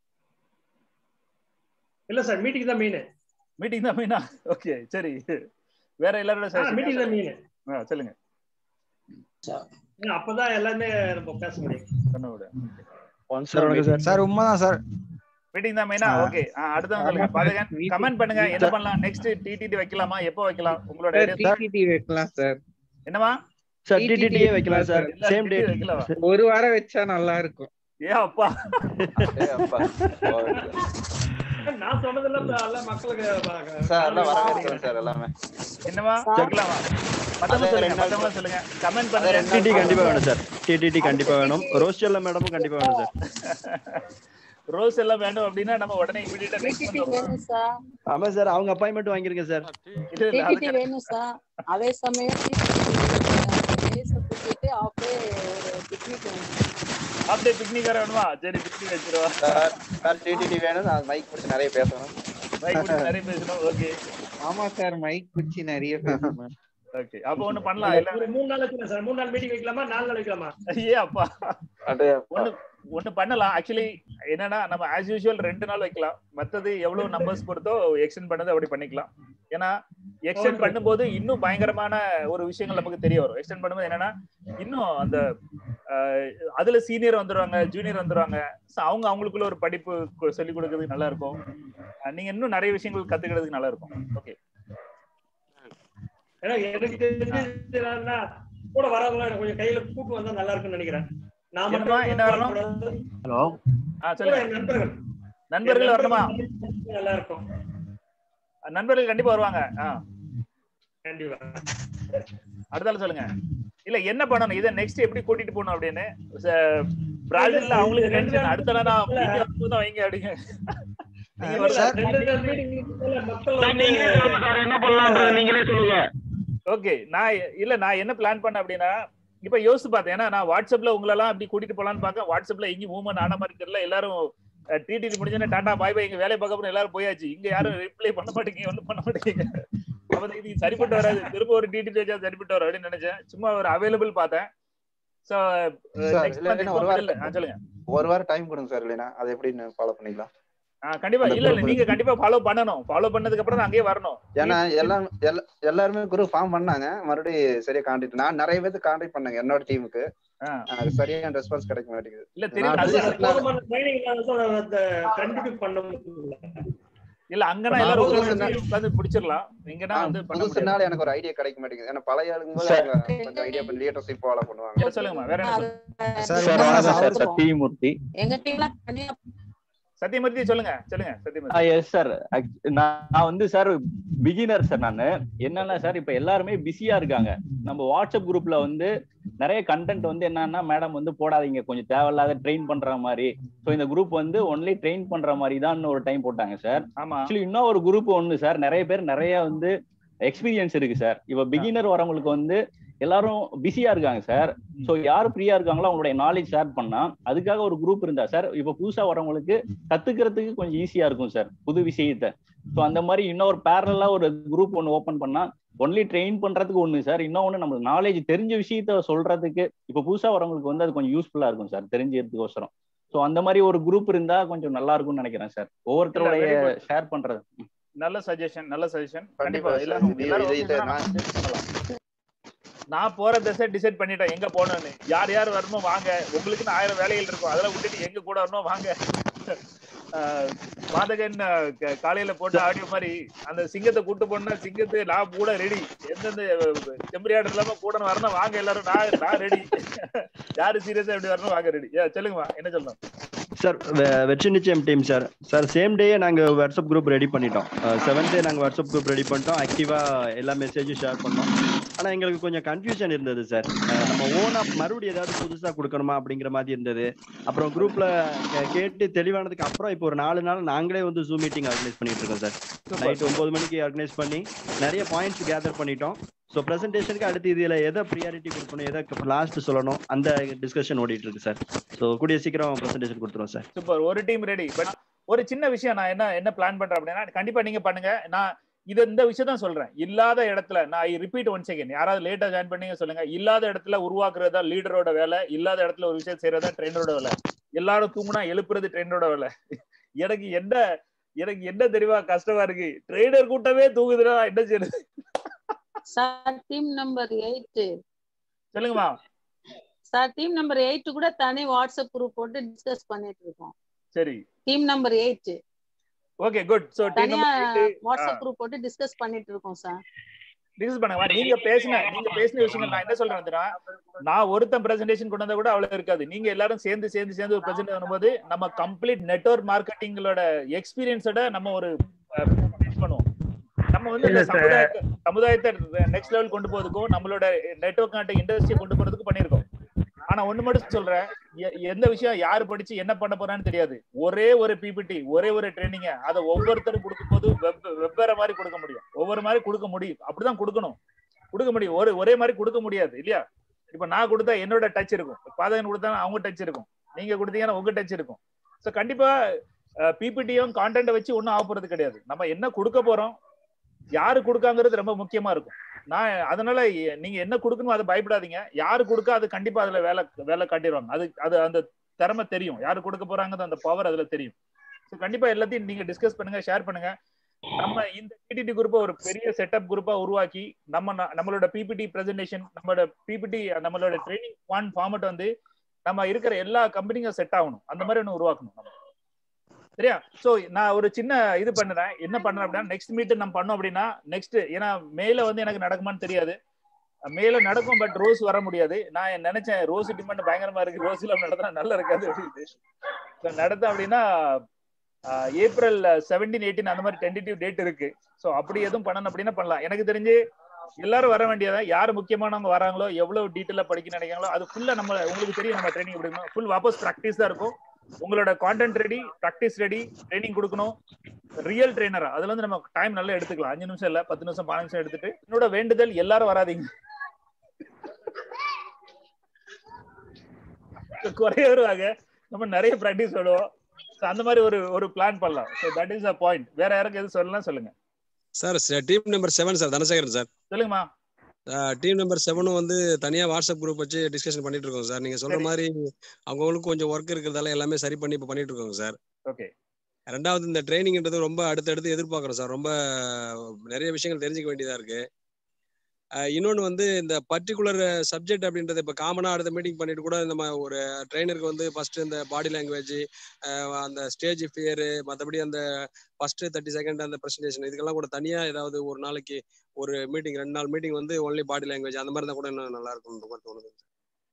இல்ல சார் மீட்டிங் தான் மெயின்
மீட்டிங் தான் மெயினா ஓகே சரி வேற எல்லாரோட
மீட்டிங் தான்
suggestion?
மெயின்
ஆ, சொல்லுங்க
ஏன்னா அப்பதான் எல்லாமே நம்ம பேச முடியும்
பண்ண விடு
சார் வணக்கம் சார்
சார் உண்மைதான் சார்
மீட்டிங் தான் மெயினா ஓகே அடுத்தவங்க சொல்லுங்க பாதகன் கமெண்ட் பண்ணுங்க என்ன பண்ணலாம் நெக்ஸ்ட் டிடிடி வைக்கலாமா எப்போ வைக்கலாம் உங்களோட
சார்
ஐடியா
டிடிடி வைக்கலாம் சார்
என்னமா
சார் டிடிடியே வைக்கலாம் சார்
இல்ல,
சேம்
TTT
டேட்
வைக்கலாமா?
ஒரு வாரம் வச்சா நல்லா இருக்கும்
ஏ அப்பா
நான் சொன்னதெல்லாம் எல்லாம் மக்களுக்கு
சார் எல்லாம் வரவேற்கிறேன் சார் எல்லாமே
என்னமா வைக்கலாமா மத்தவங்க சொல்லுங்க மத்தவங்க சொல்லுங்க கமெண்ட் பண்ணுங்க
டிடி கண்டிப்பா வேணும் சார் டிடிடி கண்டிப்பா வேணும் ரோஸ்டெல்ல மேடமும் கண்டிப்பா வேணும் சார்
ரோஸ் எல்லாம் வேணும் அப்படின்னா நம்ம உடனே இமிடியேட்டா நெக்ஸ்ட்
டிடிடி வேணும் சார்
ஆமா சார் அவங்க அப்பாயின்மெண்ட் வாங்கிருங்க சார்
இல்ல இல்ல
டிடிடி
அதுக்கு
வேணும் சார் அதே சமயம் பேச கூட்டிட்டு அப்படியே ஒரு பிக்னிக் வேணும்
அப்படியே பிக்னிக் வர வேணுமா சரி பிக்னிக் வச்சிருவா
சார் சார் டிடிடி வேணும் நான் மைக் பிடிச்சி நிறைய பேசணும்
பைக் பிடிச்சி நிறைய பேசணும் ஓகே
ஆமா சார் மைக் குச்சி நிறைய பேசணும்
ஓகே அப்போ ஒண்ணு பண்ணலாம் இல்ல
ஒரு மூணு நாள் வச்சுக்கலாம் சார் மூணு நாள் மீட்டிங் வைக்கலாமா நாலு நாள் வைக்கலாமா
ஏ அப்பா ஒண்ணு ஒண்ணு பண்ணலாம் ஆக்சுவலி என்னன்னா நம்ம ஆஸ் யூஷுவல் ரெண்டு நாள் வைக்கலாம் மத்தது எவ்வளவு நம்பர்ஸ் பொறுத்தோ எக்ஸ்டெண்ட் பண்ணது அப்படி பண்ணிக்கலாம் ஏன்னா எக்ஸ்டெண்ட் பண்ணும்போது இன்னும் பயங்கரமான ஒரு விஷயங்கள் நமக்கு தெரிய வரும் எக்ஸ்டெண்ட் பண்ணும்போது என்னன்னா இன்னும் அந்த அஹ், அதுல சீனியர் வந்துருவாங்க ஜூனியர் வந்துருவாங்க So அவங்க அவங்களுக்குள்ள ஒரு படிப்பு கு- சொல்லிக் கொடுக்கறதுக்கு நல்லா இருக்கும் அஹ், நீங்க இன்னும் நிறைய விஷயங்கள் கத்துக்கிறதுக்கு நல்லா இருக்கும் ஓகே
ஏன்னா எனக்கு தெரிஞ்சு என்னன்னா, கூட வரவங்க எனக்கு கொஞ்சம் கையில கூட்டு வந்தா நல்லா இருக்கும்னு நினைக்கிறேன் நான்
என்னம்மா,
மட்டும்
என்ன வரணும்?
வரக்கூடாது.
ஹலோ
ஆ
கூட
சொல்லுங்க
என் நண்பர்கள்
நண்பர்கள்
என்
வரணுமா
நல்லா இருக்கும்
நண்பர்கள் கண்டிப்பா வருவாங்க ஆ
கண்டிப்பா
அடுத்தால சொல்லுங்க இல்ல என்ன பண்ணணும் இதை நெக்ஸ்ட் எப்படி கூட்டிட்டு போகணும் அப்படின்னு ச- பிராசில்ல அவங்களுக்கு டென்ஷன் அடுத்த நாள் நான் இங்க வரும்போது தான் வைங்க அப்படிங்க நீங்க
இல்ல,
வரல.
ரெண்டு நாள் மீட்டிங் மக்கள்
சார்,
வந்து
நீங்களே சொல்லுங்க சார், என்ன பண்ணலாம்ன்றது நீங்களே சொல்லுங்க ஓகே நான் இல்ல நான் என்ன பிளான் பண்ணேன் அப்படின்னா இப்ப யோசிச்சு பார்த்தேன் ஏன்னா நான் வாட்ஸ்அப்ல உங்களெல்லாம் அப்படி கூட்டிட்டு போலான்னு பார்க்க வாட்ஸ்அப்ல எங்கேயும் மூவ்மெண்ட் ஆன மாதிரி தெரியல எல்லாரும் டிடிடி முடிஞ்சோன்னே டாடா பாய் பாய் எங்க வேலையை பார்க்க போறோம் எல்லாரும் போயாச்சு இங்க யாரும் ரிப்ளை பண்ண மாட்டேங்க ஒன்றும் பண்ண மாட்டேங்க அப்ப இது சரிப்பட்டு வராது திரும்ப ஒரு டிடிடி வச்சா சரிப்பட்டு வரும் அப்படின்னு நினைச்சேன் சும்மா ஒரு அவைலபிள் பார்த்தேன் சோ
சார்
நெக்ஸ்ட்
இல்ல இல்லைன்னா ஒரு
மந்த் இல்ல ஆ,
வாரம்
சொல்லுங்க
ஒரு வாரம் டைம் கொடுங்க சார் இல்லைன்னா அதை எப்படின்னு ஃபாலோ பண்ணிக்கலாம்
ஆ, கண்டிப்பா
அந்த
இல்ல இல்ல
group-
நீங்க கண்டிப்பா ஃபாலோ பண்ணணும் ஃபாலோ பண்ணதுக்கு அப்புறம் தான் அங்கேயே வரணும்
ஏன்னா எல்லாம் எல்லா- எல்லாருமே குரூப் ஃபார்ம் பண்ணாங்க மறுபடியும் சரியா கான்டாக்ட் நான் நிறைய பேருக்கு கான்டாக்ட் பண்ணேங்க என்னோட டீமுக்கு சரியான ரெஸ்பான்ஸ் கிடைக்க மாட்டேங்குது
இல்ல
நான்
தெரியும்
புதுசு-
அது-
நான்
போதுமான ட்ரைனிங் இல்லாத அந்த கண்டினியூ பண்ண முடியல
இல்ல அங்கன்னா
நான்
எல்லாரும்
புதுசு
உட்கார்ந்து உட்கார்ந்து பிடிச்சிடலாம் இங்கன்னா வந்து பண்ண முடியாது
புதுசுனால எனக்கு ஒரு ஐடியா கிடைக்க மாட்டேங்குது ஏன்னா பழைய ஆளுங்க போது
சார்.
அவங்க கொஞ்சம் ஐடியா பண்ணி லீடர்ஷிப் ஃபாலோ பண்ணுவாங்க
சொல்லுங்கம்மா வேற என்ன சொல்லுங்க
சார்
சார்,
உண்மைதான்
வணக்கம் சார்,
சார்.
சத்தியமூர்த்தி. எங்க டீம்ல தனியா
சத்தியமூர்த்தி சொல்லுங்க சொல்லுங்க சத்தியமூர்த்தி
எஸ் சார் நான் வந்து சார் பிகினர் சார் நான் என்னன்னா சார் இப்ப எல்லாருமே பிஸியா இருக்காங்க நம்ம வாட்ஸ்அப் குரூப்ல வந்து நிறைய கண்டென்ட் வந்து என்னன்னா மேடம் வந்து போடாதீங்க கொஞ்சம் தேவையில்லாத ட்ரெயின் பண்ற மாதிரி ஸோ இந்த குரூப் வந்து ஒன்லி ட்ரெயின் பண்ற மாதிரி தான் ஒரு டைம் போட்டாங்க சார்
ஆமா
ஆக்சுவலி இன்னும் ஒரு குரூப் ஒன்று சார் நிறைய பேர் நிறைய வந்து எக்ஸ்பீரியன்ஸ் இருக்கு சார் இப்ப பிகினர் வரவங்களுக்கு வந்து எல்லாரும் பிஸியா இருக்காங்க சார் ஸோ யார் ஃப்ரீயா இருக்காங்களோ அவங்களுடைய நாலேஜ் ஷேர் பண்ணா அதுக்காக ஒரு குரூப் இருந்தா சார் இப்ப புதுசா வரவங்களுக்கு கத்துக்கிறதுக்கு கொஞ்சம் ஈஸியா இருக்கும் சார் புது விஷயத்த ஸோ அந்த மாதிரி இன்னொரு பேரலா ஒரு குரூப் ஒன்று ஓப்பன் பண்ணா ஒன்லி ட்ரெயின் பண்றதுக்கு ஒண்ணு சார் இன்னொன்னு நம்மளுக்கு நாலேஜ் தெரிஞ்ச விஷயத்த சொல்றதுக்கு இப்ப புதுசா வரவங்களுக்கு வந்து அது கொஞ்சம் யூஸ்ஃபுல்லா இருக்கும் சார் தெரிஞ்சதுக்கோசரம் ஸோ அந்த மாதிரி ஒரு குரூப் இருந்தா கொஞ்சம் நல்லா இருக்கும்னு நினைக்கிறேன் சார் ஒவ்வொருத்தருடைய
very good.
ஷேர் பண்றது
நல்ல சஜஷன் நல்ல சஜஷன்
கண்டிப்பா
கண்டிப்பா
sir.
எல்லாரும்
இது-
எல்லாரும்
இது- இது
வந்து
நான்
பண்ணலாம். நான் போற திசை டிசைட் பண்ணிட்டேன் எங்க போகணும்னு யார் யார் வரணுமோ வாங்க உங்களுக்குன்னு ஆயிரம் வேலைகள் இருக்கும் அதெல்லாம் விட்டுட்டு எங்க கூட வரணும் வாங்க ஆஹ் மாதகன் ஆஹ் க- காலையில போட்ட ஆடியோ மாதிரி அந்த சிங்கத்தை கூட்டு போனா சிங்கத்தை நான் கூட ரெடி எந்தெந்த செம்பரியாடு இல்லாம கூட வரணும் வாங்க எல்லாரும் நான் நான் ரெடி யாரு சீரியஸா எப்படி வரணும் வாங்க ரெடி சொல்லுங்கம்மா என்ன சொல்லணும்
சார் வெற்றி நிச்சயம் team sir sir same day நாங்க வாட்ஸ்அப் குரூப் ரெடி பண்ணிட்டோம் செவன்த் டே நாங்க வாட்ஸ்அப் குரூப் ரெடி பண்ணிட்டோம் ஆக்டிவா எல்லா மெசேஜும் ஷேர் பண்ணோம் ஆனா எங்களுக்கு கொஞ்சம் கன்ஃபியூஷன் இருந்தது சார் நம்ம ஓனா மறுபடியும் ஏதாவது புதுசா கொடுக்கணுமா அப்படிங்கிற மாதிரி இருந்தது அப்புறம் குரூப்ல கேட்டு தெளிவானதுக்கு அப்புறம் இப்போ ஒரு நாலு நாள் நாங்களே வந்து ஜூம் மீட்டிங் ஆர்கனைஸ் பண்ணிட்டு இருக்கோம் சார் நைட் ஒன்பது மணிக்கு ஆர்கனைஸ் பண்ணி நிறைய பாயிண்ட்ஸ் கேதர் பண்ணிட்டோம் ஸோ ப்ரெசன்டேஷனுக்கு அடுத்து இதுல எதை ப்ரியாரிட்டி கொடுக்கணும் எதை லாஸ்ட் சொல்லணும் அந்த டிஸ்கஷன் ஓடிட்டு இருக்கு சார் ஸோ கூடிய சீக்கிரம் ப்ரெசன்டேஷன் கொடுத்துருவோம் சார்
சூப்பர் ஒரு டீம் ரெடி பட் ஒரு சின்ன விஷயம் நான் என்ன என்ன பிளான் பண்றேன் அப்படின்னா கண்டிப்பா நீங்க பண்ணுங்க நான் இது இந்த விஷயம் தான் சொல்றேன் இல்லாத இடத்துல நான் ரிப்பீட் ஒன் செகண்ட் யாராவது லேட்டா ஜாயின் பண்ணீங்க சொல்லுங்க இல்லாத இடத்துல உருவாக்குறதா லீடரோட வேலை இல்லாத இடத்துல ஒரு விஷயம் செய்யறதா ட்ரெயினரோட வேலை எல்லாரும் தூங்குனா எழுப்புறது ட்ரெயினரோட வேலை எனக்கு என்ன எனக்கு என்ன தெரியுமா கஷ்டமா இருக்கு ட்ரெயினர் கூட்டமே தூங்குதுன்னா என்ன செய்யறது
சார் டீம் நம்பர் எயிட்
சொல்லுங்கம்மா
சார் டீம் நம்பர் எயிட் கூட தனி வாட்ஸ்அப் குரூப் போட்டு டிஸ்கஸ் பண்ணிட்டு இருக்கோம்
சரி
team number eight
okay good so team
தனியா
நம்பர்
வாட்ஸ்அப் குரூப் போட்டு டிஸ்கஸ் பண்ணிட்டு இருக்கோம் சார்
டிஸ்கஸ் பண்ணுங்க நீங்க பேசின நீங்க பேசின விஷயங்கள் நான் என்ன சொல்றேன் தெரியுமா? நான் ஒருத்தன் பிரசன்டேஷன் கொண்டு வந்தா கூட அவ்வளவு இருக்காது நீங்க எல்லாரும் சேர்ந்து சேர்ந்து சேர்ந்து ஒரு பிரசன்ட் பண்ணும்போது நம்ம கம்ப்ளீட் நெட்வொர்க் மார்க்கெட்டிங்களோட எக்ஸ்பீரியன்ஸோட நம்ம ஒரு pitch பண்ணுவோம் நம்ம வந்து இந்த
இல்ல sir.
சமுதாயத்தை சமுதாயத்தை நெக்ஸ்ட் லெவல் கொண்டு போறதுக்கும் நம்மளோட நெட்வொர்க் நாட்டு இண்டஸ்ட்ரியை கொண்டு போறதுக்கும் பண்ணியிருக்கோம் ஆனா ஒண்ணு மட்டும் சொல்றேன் எ- எந்த விஷயம் யாரு படிச்சு என்ன பண்ண போறான்னு தெரியாது ஒரே ஒரு பிபிடி ஒரே ஒரு ட்ரைனிங்க அதை ஒவ்வொருத்தரும் கொடுக்கும்போது வெவ்- வெவ்வேறு மாதிரி கொடுக்க முடியும் ஒவ்வொரு மாதிரி கொடுக்க முடியும் அப்படிதான் கொடுக்கணும் கொடுக்க முடியும் ஒரு ஒரே மாதிரி கொடுக்க முடியாது இல்லையா இப்ப நான் கொடுத்தா என்னோட டச் இருக்கும் பாதகன் கொடுத்தா அவங்க டச் இருக்கும் நீங்க கொடுத்தீங்கன்னா உங்க டச் இருக்கும் ஸோ கண்டிப்பா பிபிடியும் கான்டென்ட் வச்சு ஒன்றும் ஆக போறது கிடையாது நம்ம என்ன கொடுக்க போறோம் யாரு கொடுக்காங்கிறது ரொம்ப முக்கியமா இருக்கும் நான் அதனால எ- நீங்க என்ன கொடுக்கணும் அதை பயப்படாதீங்க யாரு கொடுக்க அது கண்டிப்பா அதுல வேலை வேலை காட்டிடுவாங்க அது அது அந்த திறமை தெரியும் யாரு கொடுக்க போறாங்கிறது அந்த பவர் அதுல தெரியும் ஸோ கண்டிப்பா எல்லாத்தையும் நீங்க டிஸ்கஸ் பண்ணுங்க ஷேர் பண்ணுங்க நம்ம இந்த பிடிடி குரூப்பை ஒரு பெரிய செட்டப் குரூப்பா உருவாக்கி நம்ம ந- நம்மளோட பிபிடி பிரசன்டேஷன் நம்மளோட பிபிடி நம்மளோட ட்ரைனிங் ஒன் ஃபார்மட் வந்து நம்ம இருக்கிற எல்லா கம்பெனிக்கும் செட் ஆகணும் அந்த மாதிரி ஒன்று உருவாக்கணும் நம்ம சரியா சோ நான் ஒரு சின்ன இது பண்ணுறேன் என்ன பண்றேன் அப்படின்னா நெக்ஸ்ட் மீட் நம்ம பண்ணோம் அப்படின்னா நெக்ஸ்ட் ஏன்னா மேல வந்து எனக்கு நடக்குமான்னு தெரியாது மேல நடக்கும் பட் ரோஸ் வர முடியாது நான் நினைச்சேன் ரோஸ் டிமாண்ட் பயங்கரமா இருக்கு ரோஸ் இல்லாம நடத்தினா நல்லா இருக்காது அப்படின்னு So, நடத்த அப்படின்னா ஆஹ், ஏப்ரல் செவன்டீன் எயிட்டீன் அந்த மாதிரி டென்டேட்டிவ் டேட் இருக்கு ஸோ அப்படி எதுவும் பண்ணணும் அப்படின்னா பண்ணலாம் எனக்கு தெரிஞ்சு எல்லாரும் வர வேண்டியதா யார் முக்கியமானவங்க வராங்களோ எவ்வளவு டீட்டெயிலா படிக்க நினைக்கிறாங்களோ அது ஃபுல்லா நம்ம உங்களுக்கு தெரியும் நம்ம ட்ரைனிங் கொடுக்கணும் ஃபுல் வாபஸ் ப்ராக்டிஸ் தான் இருக்கும் உங்களோட content ready practice ready training கொடுக்கணும் ரியல் ட்ரைனரா அதுல வந்து நம்ம டைம் நல்லா எடுத்துக்கலாம் அஞ்சு நிமிஷம் இல்ல பத்து நிமிஷம் பதினஞ்சு நிமிஷம் எடுத்துட்டு என்னோட வேண்டுதல் எல்லாரும் வராதீங்க குறைய வருவாங்க நம்ம நிறைய ப்ராக்டிஸ் பண்ணுவோம் So, அந்த மாதிரி ஒரு ஒரு பிளான் பண்ணலாம் so that is a point வேற யாருக்கு எதுவும் சொல்லலாம் சொல்லுங்க
sir team number seven sir Dhanasekaran sir
சொல்லுங்கம்மா
டீம் நம்பர் செவனும் வந்து தனியா வாட்ஸ்அப் குரூப் வச்சு டிஸ்கஷன் பண்ணிட்டு இருக்கோம் சார் நீங்க சொல்ற
சரி.
மாதிரி அவங்களுக்கு கொஞ்சம் ஒர்க் இருக்கிறதால எல்லாமே சரி பண்ணி இப்போ பண்ணிட்டு இருக்கோங்க சார்
ஓகே
ரெண்டாவது இந்த ட்ரைனிங்ன்றது ரொம்ப அடுத்தடுத்து எதிர்பார்க்குறோம் சார் ரொம்ப நிறைய விஷயங்கள் தெரிஞ்சுக்க வேண்டியதா இருக்கு அஹ் இன்னொன்னு வந்து இந்த பர்டிகுலர் சப்ஜெக்ட் அப்படின்றது இப்போ காமனாக அடுத்த மீட்டிங் பண்ணிட்டு கூட நம்ம ஒரு ட்ரைனருக்கு வந்து ஃபர்ஸ்ட் இந்த பாடி லாங்குவேஜ் அந்த ஸ்டேஜ் ஃபியரு மற்றபடி அந்த ஃபர்ஸ்ட் தேர்ட்டி செகண்ட் அந்த ப்ரெசன்டேஷன் இதுக்கெல்லாம் கூட தனியாக ஏதாவது ஒரு நாளைக்கு ஒரு மீட்டிங் ரெண்டு நாள் மீட்டிங் வந்து ஒன்லி பாடி லாங்குவேஜ் அந்த மாதிரி இருந்தால் கூட இன்னும் நல்லா இருக்கும்ன்ற மாதிரி தோணுது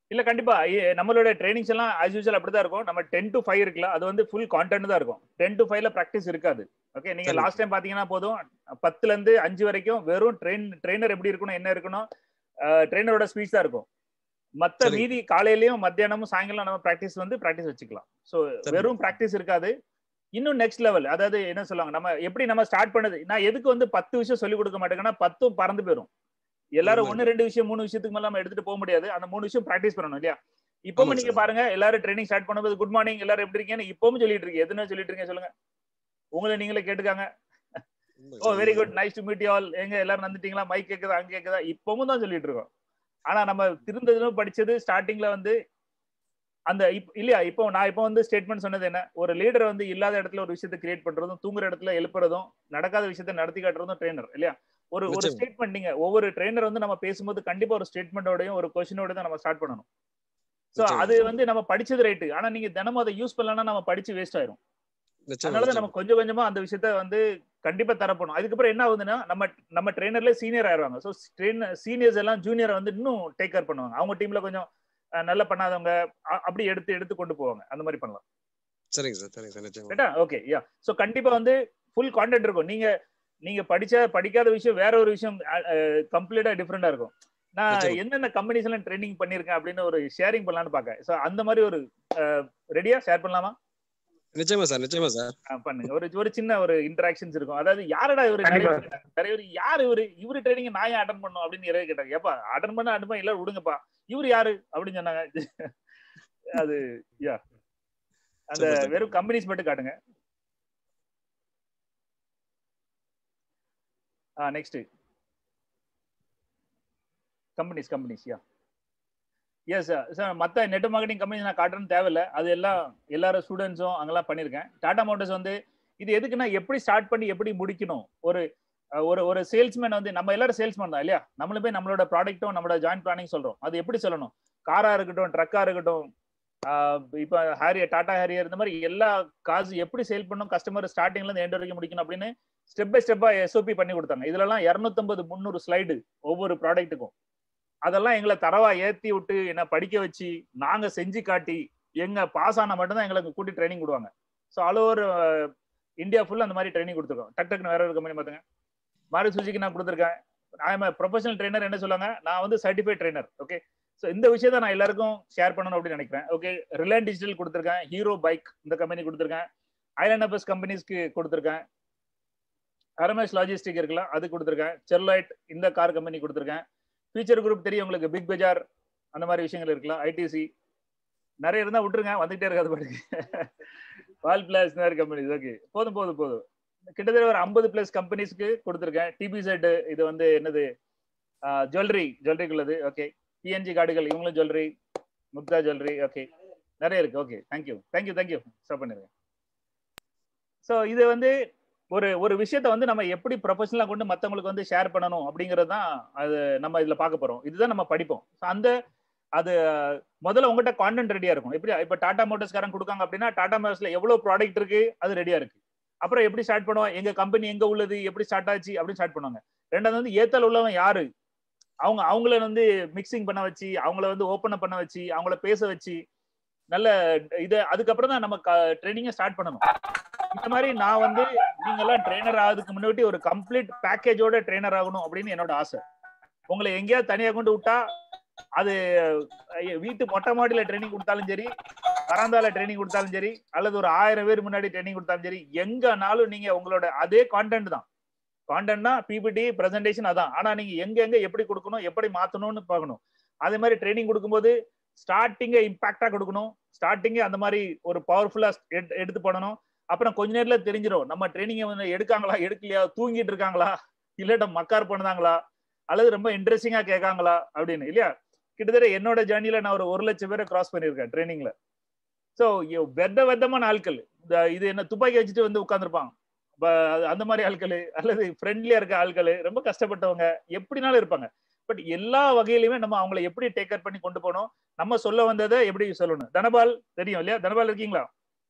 இல்ல கண்டிப்பா இ- நம்மளோட ட்ரைனிங்ஸ் எல்லாம் ஆஸ் யூஸ்வல் அப்படிதான் இருக்கும் நம்ம டென் டு ஃபைவ் இருக்குல்ல அது வந்து ஃபுல் கான்டென்ட் தான் இருக்கும் டென் டு ஃபைவ்ல ப்ராக்டிஸ் இருக்காது ஓகே நீங்க
சரி.
லாஸ்ட் டைம் பாத்தீங்கன்னா போதும் பத்துல இருந்து அஞ்சு வரைக்கும் வெறும் ட்ரெயின் ட்ரெயினர் எப்படி இருக்கணும் என்ன இருக்கணும் ட்ரெயினரோட ஸ்பீச் தான் இருக்கும் மத்த
சரி.
மீதி காலையிலயும் மத்தியானமும் சாயங்காலம் நம்ம ப்ராக்டிஸ் வந்து ப்ராக்டிஸ் வச்சுக்கலாம் ஸோ
சரி.
வெறும் ப்ராக்டிஸ் இருக்காது இன்னும் நெக்ஸ்ட் லெவல் அதாவது என்ன சொல்லுவாங்க நம்ம எப்படி நம்ம ஸ்டார்ட் பண்ணது நான் எதுக்கு வந்து பத்து விஷயம் சொல்லிக் கொடுக்க மாட்டேங்கன்னா பத்தும் பறந்து போயிடும் எல்லாரும்
உண்மை.
ஒன்னு ரெண்டு விஷயம் மூணு விஷயத்துக்கு மேல நம்ம எடுத்துட்டு போக முடியாது அந்த மூணு விஷயம் ப்ராக்டிஸ் பண்ணணும் இல்லையா இப்பவும்
ஆமா
நீங்க
சார்.
பாருங்க எல்லாரும் ட்ரைனிங் ஸ்டார்ட் பண்ணும்போது குட் மார்னிங் எல்லாரும் எப்படி இருக்கீங்கன்னு இப்பவும் சொல்லிட்டு இருக்கீங்க எதுனா சொல்லிட்டு இருக்கீங்க சொல்லுங்க உங்களை நீங்களே கேட்டுக்காங்க oh very good nice to meet you all எங்க எல்லாரும் வந்துட்டீங்களா மைக் கேக்குதா அங்க கேக்குதா இப்பவும் தான் சொல்லிட்டு இருக்கோம் ஆனா நம்ம திருந்ததும் படிச்சது ஸ்டார்டிங்ல வந்து அந்த இப்- இல்லையா இப்போ நான் இப்போ வந்து ஸ்டேட்மெண்ட் சொன்னது என்ன ஒரு லீடர் வந்து இல்லாத இடத்துல ஒரு விஷயத்தை கிரியேட் பண்றதும் தூங்குற இடத்துல எழுப்புறதும் நடக்காத விஷயத்தை நடத்தி காட்டுறதும் ட்ரெயினர் இல்லையா ஒரு ஒரு
நிச்சயம்.
ஸ்டேட்மெண்ட் நீங்க ஒவ்வொரு ட்ரெயினர் வந்து நம்ம பேசும்போது கண்டிப்பா ஒரு ஸ்டேட்மெண்டோடயும் ஒரு கொஸ்டினோட தான் நம்ம ஸ்டார்ட் பண்ணணும் சோ
நிச்சயம்,
அது வந்து நம்ம படிச்சது ரைட்டு ஆனா நீங்க தினமும் அதை யூஸ் பண்ணலன்னா நம்ம படிச்சு வேஸ்ட் ஆயிரும்
நிச்சயம்
அதனாலதான் நம்ம கொஞ்சம் கொஞ்சமா அந்த விஷயத்த வந்து கண்டிப்பா தரப்பணும் அதுக்கப்புறம் என்ன ஆகுதுன்னா நம்ம நம்ம ட்ரெயினர்ல சீனியர் ஆயிருவாங்க ஸோ ட்ரெயினர் சீனியர்ஸ் எல்லாம் ஜூனியரை வந்து இன்னும் டேக் கேர் பண்ணுவாங்க அவங்க டீம்ல கொஞ்சம் அஹ், நல்லா பண்ணாதவங்க அ- அப்படி எடுத்து எடுத்து கொண்டு போவாங்க அந்த மாதிரி பண்ணலாம்
சரிங்க சார் சரிங்க சார் நிச்சயமா
ரைட்டா ஓகே யா ஸோ கண்டிப்பா வந்து ஃபுல் கான்டென்ட் இருக்கும் நீங்க நீங்க படிச்ச படிக்காத விஷயம் வேற ஒரு விஷயம் கம்ப்ளீட்டா டிஃப்ரெண்டா இருக்கும் நான்
நிச்சயமா.
என்னென்ன கம்பெனிஸ் எல்லாம் ட்ரைனிங் பண்ணிருக்கேன் அப்படின்னு ஒரு ஷேரிங் பண்ணலாம்னு பார்க்க ஸோ அந்த மாதிரி ஒரு ரெடியா ஷேர் பண்ணலாமா
நிச்சயமா சார் நிச்சயமா சார்
ஆ, பண்ணுங்க ஒரு ஒரு சின்ன ஒரு இன்டராக்ஷன்ஸ் இருக்கும் அதாவது யாரடா இவரு நிறைய
கண்டிப்பா.
பேர் கேட்டாங்க. நிறைய பேர் யாரு இவரு இவரு ட்ரைனிங் நான் ஏன் அட்டன் பண்ணும் அப்படின்னு நிறைய கேட்டாங்க ஏப்பா அட்டன் பண்ண அட்டன் பண்ண எல்லாரும் விடுங்கப்பா இவரு யாரு அப்படின்னு சொன்னாங்க அது யா அந்த
சூப்பர், சூப்பர்.
வெறும் கம்பெனிஸ் மட்டும் காட்டுங்க ஆ next companies companies yeah yes sir மற்ற நெட் மார்க்கெட்டிங் கம்பெனி நான் காட்டுறேன்னு தேவையில்ல அது எல்லாம் எல்லாரும் ஸ்டூடெண்ட்ஸும் அங்கெல்லாம் பண்ணியிருக்கேன் டாடா மோட்டர்ஸ் வந்து இது எதுக்குன்னா எப்படி ஸ்டார்ட் பண்ணி எப்படி முடிக்கணும் ஒரு அஹ், ஒரு ஒரு சேல்ஸ்மேன் வந்து நம்ம எல்லாரும் சேல்ஸ்மேன் தான் இல்லையா நம்மளும் போய் நம்மளோட ப்ராடக்ட்டும் நம்மளோட ஜாயின்ட் பிளானிங் சொல்றோம் அது எப்படி சொல்லணும் காரா இருக்கட்டும் ட்ரக்கா இருக்கட்டும் ஆஹ் இப்ப ஹேரியர் டாடா ஹேரியர் இந்த மாதிரி எல்லா காசு எப்படி சேல் பண்ணும் கஸ்டமர் ஸ்டார்டிங்ல இருந்து எண்ட் வரைக்கும் முடிக்கணும் அப்படின்னு ஸ்டெப் பை ஸ்டெப்பா எஸ்ஓபி பண்ணி கொடுத்தாங்க இதுல எல்லாம் இருநூத்தம்பது முந்நூறு ஸ்லைடு ஒவ்வொரு ப்ராடக்ட்டுக்கும் அதெல்லாம் எங்களை தரவா ஏத்தி விட்டு என்ன படிக்க வச்சு நாங்க செஞ்சு காட்டி எங்க பாஸ் ஆனா மட்டும்தான் எங்களுக்கு கூட்டி ட்ரைனிங் கொடுவாங்க ஸோ ஆல் ஓவர் இந்தியா ஃபுல்லா அந்த மாதிரி ட்ரைனிங் கொடுத்துருக்கோம் டக் டக்குன்னு வேற ஒரு கம்பெனி பார்த்துங்க மாரி சுஜிக்கு நான் கொடுத்துருக்கேன் ஐஎம் ப்ரொஃபஷனல் ட்ரைனர் என்ன சொல்லுவாங்க நான் வந்து சர்டிஃபைட் ட்ரைனர் ஓகே ஸோ இந்த விஷயத்த நான் எல்லாருக்கும் ஷேர் பண்ணணும் அப்படின்னு நினைக்கிறேன் ஓகே ரிலையன்ஸ் டிஜிட்டல் கொடுத்துருக்கேன் ஹீரோ பைக் இந்த கம்பெனி கொடுத்துருக்கேன் ஐலண்ட் அபஸ் கம்பெனிஸ்க்கு கொடுத்துருக்கேன் அரமேஷ் லாஜிஸ்டிக் இருக்குல்ல அது கொடுத்துருக்கேன் செர்லைட் இந்த கார் கம்பெனி கொடுத்துருக்கேன் ஃபியூச்சர் குரூப் தெரியும் உங்களுக்கு பிக் பஜார் அந்த மாதிரி விஷயங்கள் இருக்கலாம் ஐடிசி நிறைய இருந்தா விட்டுருங்க வந்துகிட்டே இருக்காது பாட்டுக்கு வால் பிளாஸ் இந்த மாதிரி கம்பெனிஸ் ஓகே போதும் போதும் போதும் கிட்டத்தட்ட ஒரு ஐம்பது பிளஸ் கம்பெனிஸ்க்கு கொடுத்துருக்கேன் டிபி செட் இது வந்து என்னது ஜுவல்லரி ஜுவல்லரிக்குள்ளது ஓகே பிஎன்ஜி கார்டுகள் இவங்களும் ஜுவல்லரி முக்தா ஜுவல்லரி ஓகே நிறைய இருக்கு okay thank you thank you thank you stop பண்ணிருக்கேன் ஸோ இது வந்து ஒரு ஒரு விஷயத்த வந்து நம்ம எப்படி ப்ரொஃபஷனலா கொண்டு மத்தவங்களுக்கு வந்து ஷேர் பண்ணணும் அப்படிங்கிறது தான் அது நம்ம இதுல பார்க்க போறோம் இதுதான் நம்ம படிப்போம் So அந்த அது முதல்ல உங்ககிட்ட கான்டென்ட் ரெடியா இருக்கும் எப்படி இப்ப டாடா மோட்டர்ஸ்காரன் கொடுக்காங்க அப்படின்னா டாடா மோட்டர்ஸ்ல எவ்வளவு ப்ராடக்ட் இருக்கு அது ரெடியா இருக்கு அப்புறம் எப்படி ஸ்டார்ட் பண்ணுவோம் எங்க கம்பெனி எங்க உள்ளது எப்படி ஸ்டார்ட் ஆச்சு அப்படின்னு ஸ்டார்ட் பண்ணுவாங்க ரெண்டாவது வந்து ஏத்தல் உள்ளவன் யாரு அவங்க அவங்கள வந்து மிக்சிங் பண்ண வச்சு அவங்கள வந்து ஓப்பன் பண்ண வச்சு அவங்கள பேச வச்சு நல்ல இது அதுக்கப்புறம் தான் நம்ம ட்ரைனிங்கை ஸ்டார்ட் பண்ணணும் இந்த மாதிரி நான் வந்து நீங்க எல்லாம் ட்ரெயினர் ஆகுதுக்கு முன்னாடி ஒரு கம்ப்ளீட் பேக்கேஜோட ட்ரெயினர் ஆகணும் அப்படின்னு என்னோட ஆசை உங்களை எங்கேயாவது தனியா கொண்டு விட்டா அது அஹ், வீட்டு மொட்டை மாடியில ட்ரைனிங் கொடுத்தாலும் சரி பராந்தால ட்ரைனிங் கொடுத்தாலும் சரி அல்லது ஒரு ஆயிரம் பேர் முன்னாடி ட்ரைனிங் கொடுத்தாலும் சரி எங்கனாலும் நீங்க உங்களோட அதே கான்டென்ட் தான் கான்டென்ட்னா பிபிடி பிரசன்டேஷன் அதான் ஆனா நீங்க எங்க எங்க எப்படி கொடுக்கணும் எப்படி மாத்தணும்னு பார்க்கணும் அதே மாதிரி ட்ரைனிங் கொடுக்கும்போது ஸ்டார்டிங்கை இம்பாக்டா கொடுக்கணும் ஸ்டார்டிங்கே அந்த மாதிரி ஒரு பவர்ஃபுல்லா எடுத்து பண்ணணும் அப்புறம் கொஞ்ச நேரத்துல தெரிஞ்சிடும் நம்ம ட்ரைனிங்கை வந்து எடுக்காங்களா எடுக்கலையா தூங்கிட்டு இருக்காங்களா இல்லாட்ட மக்கார் பண்ணுதாங்களா அல்லது ரொம்ப இன்ட்ரெஸ்டிங்கா கேட்காங்களா அப்படின்னு இல்லையா கிட்டத்தட்ட என்னோட ஜேர்னில நான் ஒரு ஒரு லட்சம் பேரை கிராஸ் பண்ணியிருக்கேன் ட்ரைனிங்ல ஸோ வெத்த வெத்தமான ஆட்கள் இந்த இது என்ன துப்பாக்கி வச்சுட்டு வந்து உட்காந்துருப்பான் அந்த மாதிரி ஆட்கள் அல்லது ஃப்ரெண்ட்லியா இருக்க ஆட்கள் ரொம்ப கஷ்டப்பட்டவங்க எப்படினாலும் இருப்பாங்க பட் எல்லா வகையிலுமே நம்ம அவங்களை எப்படி டேக் கேர் பண்ணி கொண்டு போகணும் நம்ம சொல்ல வந்ததை எப்படி சொல்லணும் தனபால் தெரியும் இல்லையா தனபால் இருக்கீங்களா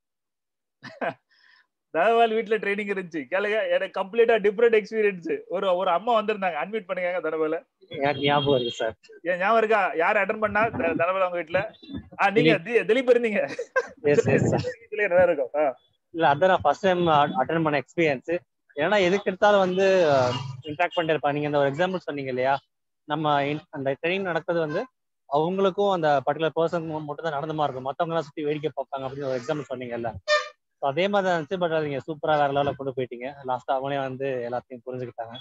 தனபால் வீட்டுல ட்ரைனிங் இருந்துச்சு கேளுங்க எனக்கு கம்ப்ளீட்டா டிஃப்ரெண்ட் எக்ஸ்பீரியன்ஸ் ஒரு ஒரு அம்மா வந்திருந்தாங்க அட்மிட் பண்ணுங்க தனபால
எனக்கு ஞாபகம் இருக்கு சார்
ஏன் ஞாபகம் இருக்கா யார் அட்டன் பண்ணா த- தனபால் அவங்க வீட்டுல ஆ நீங்க தி- திலீப் இருந்தீங்க
எஸ் எஸ் சார்
இதுல நல்லா இருக்கும் ஆ.
இல்ல அதான் நான் ஃபர்ஸ்ட் டைம் அட்டன் பண்ண எக்ஸ்பீரியன்ஸ் ஏன்னா எதுக்கு எடுத்தாலும் வந்து இன்ட்ராக்ட் பண்ணிட்டு இருப்பாங்க நீங்க அந்த ஒரு எக்ஸாம்பிள் சொன்னீங்க இல்லையா நம்ம in- அந்த ட்ரெயின் நடக்கிறது வந்து அவங்களுக்கும் அந்த பர்டிகுலர் பர்சன் மட்டும் தான் நடந்த மாதிரி இருக்கும் மத்தவங்க எல்லாம் சுத்தி வேடிக்கை பார்ப்பாங்க அப்படின்னு ஒரு எக்ஸாம்பிள் சொன்னீங்கல்ல So அதே மாதிரி தான் இருந்துச்சு பட் நீங்க சூப்பரா வேற லெவலில் கொண்டு போயிட்டீங்க லாஸ்ட் அவங்களே வந்து எல்லாத்தையும் புரிஞ்சுக்கிட்டாங்க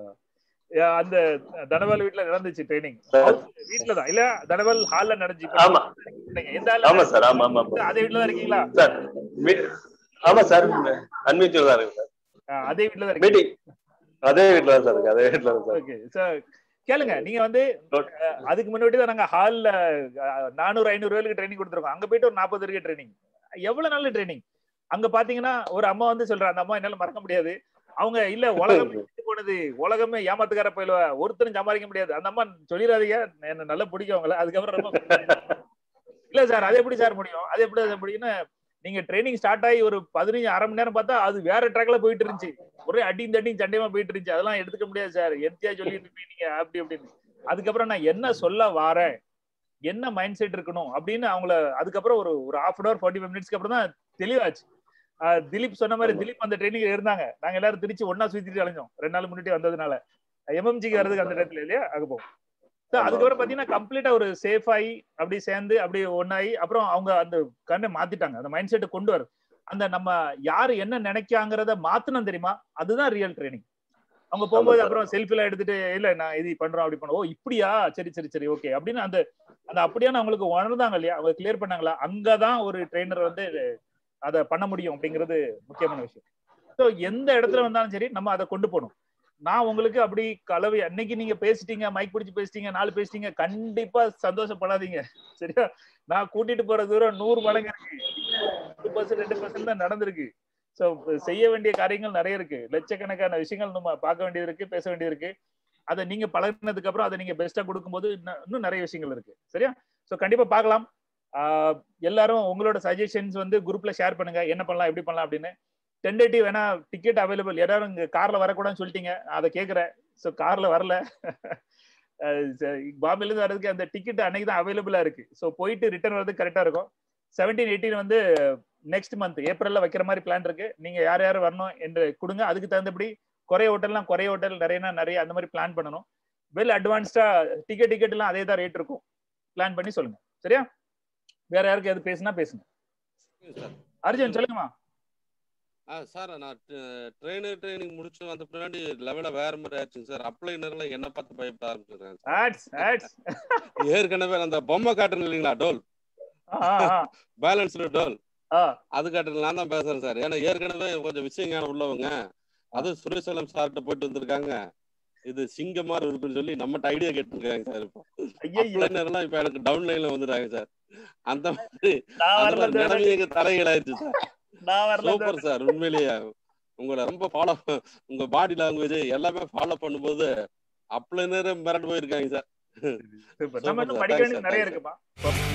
ஏ, அந்த தனபால் வீட்டுல நடந்துச்சு ட்ரைனிங் வீட்டுல தான் இல்ல தனபால் ஹால்ல நடந்துச்சு
ஆமா.
நீங்க எந்த ஹால்ல
ஆமா சார் ஆமா ஆமா ஆமா
அதே வீட்டுல தான் இருக்கீங்களா
சார் மீ- ஆமா சார் அன்மியூச்சுவல் தான் இருக்கு சார்
ஆ, அதே வீட்டுல தான் இருக்கீங்க
மீட்டிங் அதே வீட்ல தான் சார் இருக்கு அதே வீட்ல தான் சார்
ஓகே சார் கேளுங்க நீங்க வந்து அஹ், அதுக்கு முன்னாடி தான் நாங்க ஹால்ல நானூறு ஐநூறு பேருக்கு ட்ரைனிங் கொடுத்துருக்கோம் அங்க போயிட்டு ஒரு நாற்பது பேருக்கு ட்ரைனிங் எவ்வளவு நல்ல ட்ரைனிங் அங்க பாத்தீங்கன்னா ஒரு அம்மா வந்து சொல்றா அந்த அம்மா என்னால மறக்க முடியாது அவங்க இல்ல உலகம் கெட்டு போனது உலகமே ஏமாத்துக்கார போயிடுவ ஒருத்தரும் சமாளிக்க முடியாது அந்த அம்மா சொல்லிடாதீங்க என்ன நல்லா பிடிக்கும் அவங்கள அதுக்கப்புறம் ரொம்ப இல்ல சார் அது எப்படி சார் முடியும் அது எப்படி அது முடியும்னு நீங்க ட்ரைனிங் ஸ்டார்ட் ஆகி ஒரு பதினஞ்சு அரை மணி நேரம் பார்த்தா அது வேற ட்ராக்ல போயிட்டு இருந்துச்சு ஒரே அடியும் தட்டியும் சண்டையமா போயிட்டு இருந்துச்சு அதெல்லாம் எடுத்துக்க முடியாது சார் எத்தியா சொல்லிட்டு இருப்பீங்க நீங்க அப்படி அப்படின்னு அதுக்கப்புறம் நான் என்ன சொல்ல வாரேன் என்ன மைண்ட் செட் இருக்கணும் அப்படின்னு அவங்கள அதுக்கப்புறம் ஒரு ஒரு half an hour forty five மினிட்ஸ்க்கு அப்புறம் தான் தெளிவாச்சு ஆஹ் திலீப் சொன்ன மாதிரி திலீப் அந்த ட்ரைனிங் இருந்தாங்க நாங்க எல்லாரும் திருச்சி ஒன்னா சுத்திட்டு அலைஞ்சோம் ரெண்டு நாள் முன்னாடி வந்ததுனால எம்எம்ஜிக்கு வர்றதுக்கு அந்த இடத்துல இல்லையா அங்க போகும் So, அதுக்கப்புறம் பாத்தீங்கன்னா கம்ப்ளீட்டா ஒரு சேஃப் ஆகி அப்படி சேர்ந்து அப்படி ஒன்னாயி அப்புறம் அவங்க அந்த கண்ணை மாத்திட்டாங்க அந்த மைண்ட் செட்டை கொண்டு வர அந்த நம்ம யாரு என்ன நினைக்காங்கிறத மாத்தணும் தெரியுமா அதுதான் ரியல் ட்ரைனிங் அவங்க போகும்போது அப்புறம் செல்ஃபில எடுத்துட்டு இல்ல நான் இது பண்றோம் அப்படி பண்ணோம் ஓ இப்படியா சரி சரி சரி ஓகே அப்படின்னு அந்த அந்த அப்படியான அவங்களுக்கு உணர்ந்தாங்க இல்லையா அவங்க கிளியர் பண்ணாங்களா அங்கதான் ஒரு ட்ரெயினர் வந்து அதை பண்ண முடியும் அப்படிங்கிறது முக்கியமான விஷயம் ஸோ எந்த இடத்துல வந்தாலும் சரி நம்ம அதை கொண்டு போகணும் நான் உங்களுக்கு அப்படி கலவை அன்னைக்கு நீங்க பேசிட்டீங்க மைக் பிடிச்சு பேசிட்டீங்க நாலு பேசிட்டீங்க கண்டிப்பா சந்தோஷப்படாதீங்க சரியா நான் கூட்டிட்டு போற தூரம் நூறு மடங்கு இருக்கு ரெண்டு பர்சன்ட் ரெண்டு பர்சன்ட் தான் நடந்திருக்கு ஸோ செய்ய வேண்டிய காரியங்கள் நிறைய இருக்கு லட்சக்கணக்கான விஷயங்கள் நம்ம பார்க்க வேண்டியது இருக்கு பேச வேண்டியது இருக்கு அதை நீங்க பழகினதுக்கு அப்புறம் அதை நீங்க பெஸ்டா கொடுக்கும்போது இன்னும் இன்னும் நிறைய விஷயங்கள் இருக்கு சரியா ஸோ கண்டிப்பா பார்க்கலாம் ஆஹ் எல்லாரும் உங்களோட சஜஷன்ஸ் வந்து குரூப்ல ஷேர் பண்ணுங்க என்ன பண்ணலாம் எப்படி பண்ணலாம் அப்படின்னு டென்டேட்டிவ் வேணா டிக்கெட் அவைலபிள் எல்லாரும் இங்க கார்ல வரக்கூடாதுன்னு சொல்லிட்டீங்க நான் அதை கேட்கறேன் ஸோ கார்ல வரல பாம்பேல இருந்து வர்றதுக்கு அந்த டிக்கெட் அன்னைக்கு தான் அவைலபிளா இருக்கு ஸோ போயிட்டு ரிட்டர்ன் வரதுக்கு கரெக்டா இருக்கும் செவன்டீன் எயிட்டீன் வந்து நெக்ஸ்ட் மந்த் ஏப்ரல்ல வைக்கிற மாதிரி பிளான் இருக்கு நீங்க யார் யார் வரணும் என்று கொடுங்க அதுக்கு தகுந்தபடி குறைய ஹோட்டல்லாம் குறைய ஹோட்டல் நிறையனா நிறைய அந்த மாதிரி பிளான் பண்ணணும் வெல் அட்வான்ஸ்டா டிக்கெட் டிக்கெட் எல்லாம் அதே தான் ரேட் இருக்கும் பிளான் பண்ணி சொல்லுங்க சரியா வேற யாருக்கு எது பேசுனா பேசுங்க அர்ஜுன் சொல்லுங்கம்மா
ஆ சார் நான் ட்ரெயினர் ட்ரைனிங் முடிச்சு வந்த பின்னாடி லெவல வேற மாதிரி ஆச்சுங்க சார் அப்ளைனர்ல என்ன பார்த்து பயப்பட ஆரம்பிச்சிருக்காங்க
ஆட்ஸ் ஆட்ஸ்
ஏற்கனவே அந்த பொம்மை காட்டுறேன் இல்லைங்களா டோல் பேலன்ஸ்டு டோல் அது காட்டுறது நான் தான் பேசுறேன் சார் ஏன்னா ஏற்கனவே கொஞ்சம் விஷயங்கான உள்ளவங்க அது சுரேசலம் சார்கிட்ட போயிட்டு வந்திருக்காங்க இது சிங்க மாதிரி இருக்குன்னு சொல்லி நம்மகிட்ட ஐடியா கேட்டிருக்காங்க சார் இப்போ அப்ளைனர்லாம் இப்ப எனக்கு டவுன் லைன்ல வந்துடுறாங்க சார் அந்த மாதிரி
நான்
அந்த
வரல
மாதிரி நிலைமை எங்க தலைகளாயிருச்சு சார்
நான் வரல
சூப்பர் சார் உண்மையிலேயே உங்களை ரொம்ப ஃபாலோ உங்க பாடி லாங்குவேஜ் எல்லாமே ஃபாலோ பண்ணும்போது அப்ளைனரே மிரண்டு போயிருக்காங்க சார்
நம்ம இன்னும் படிக்க வேண்டியது நிறைய இருக்குப்பா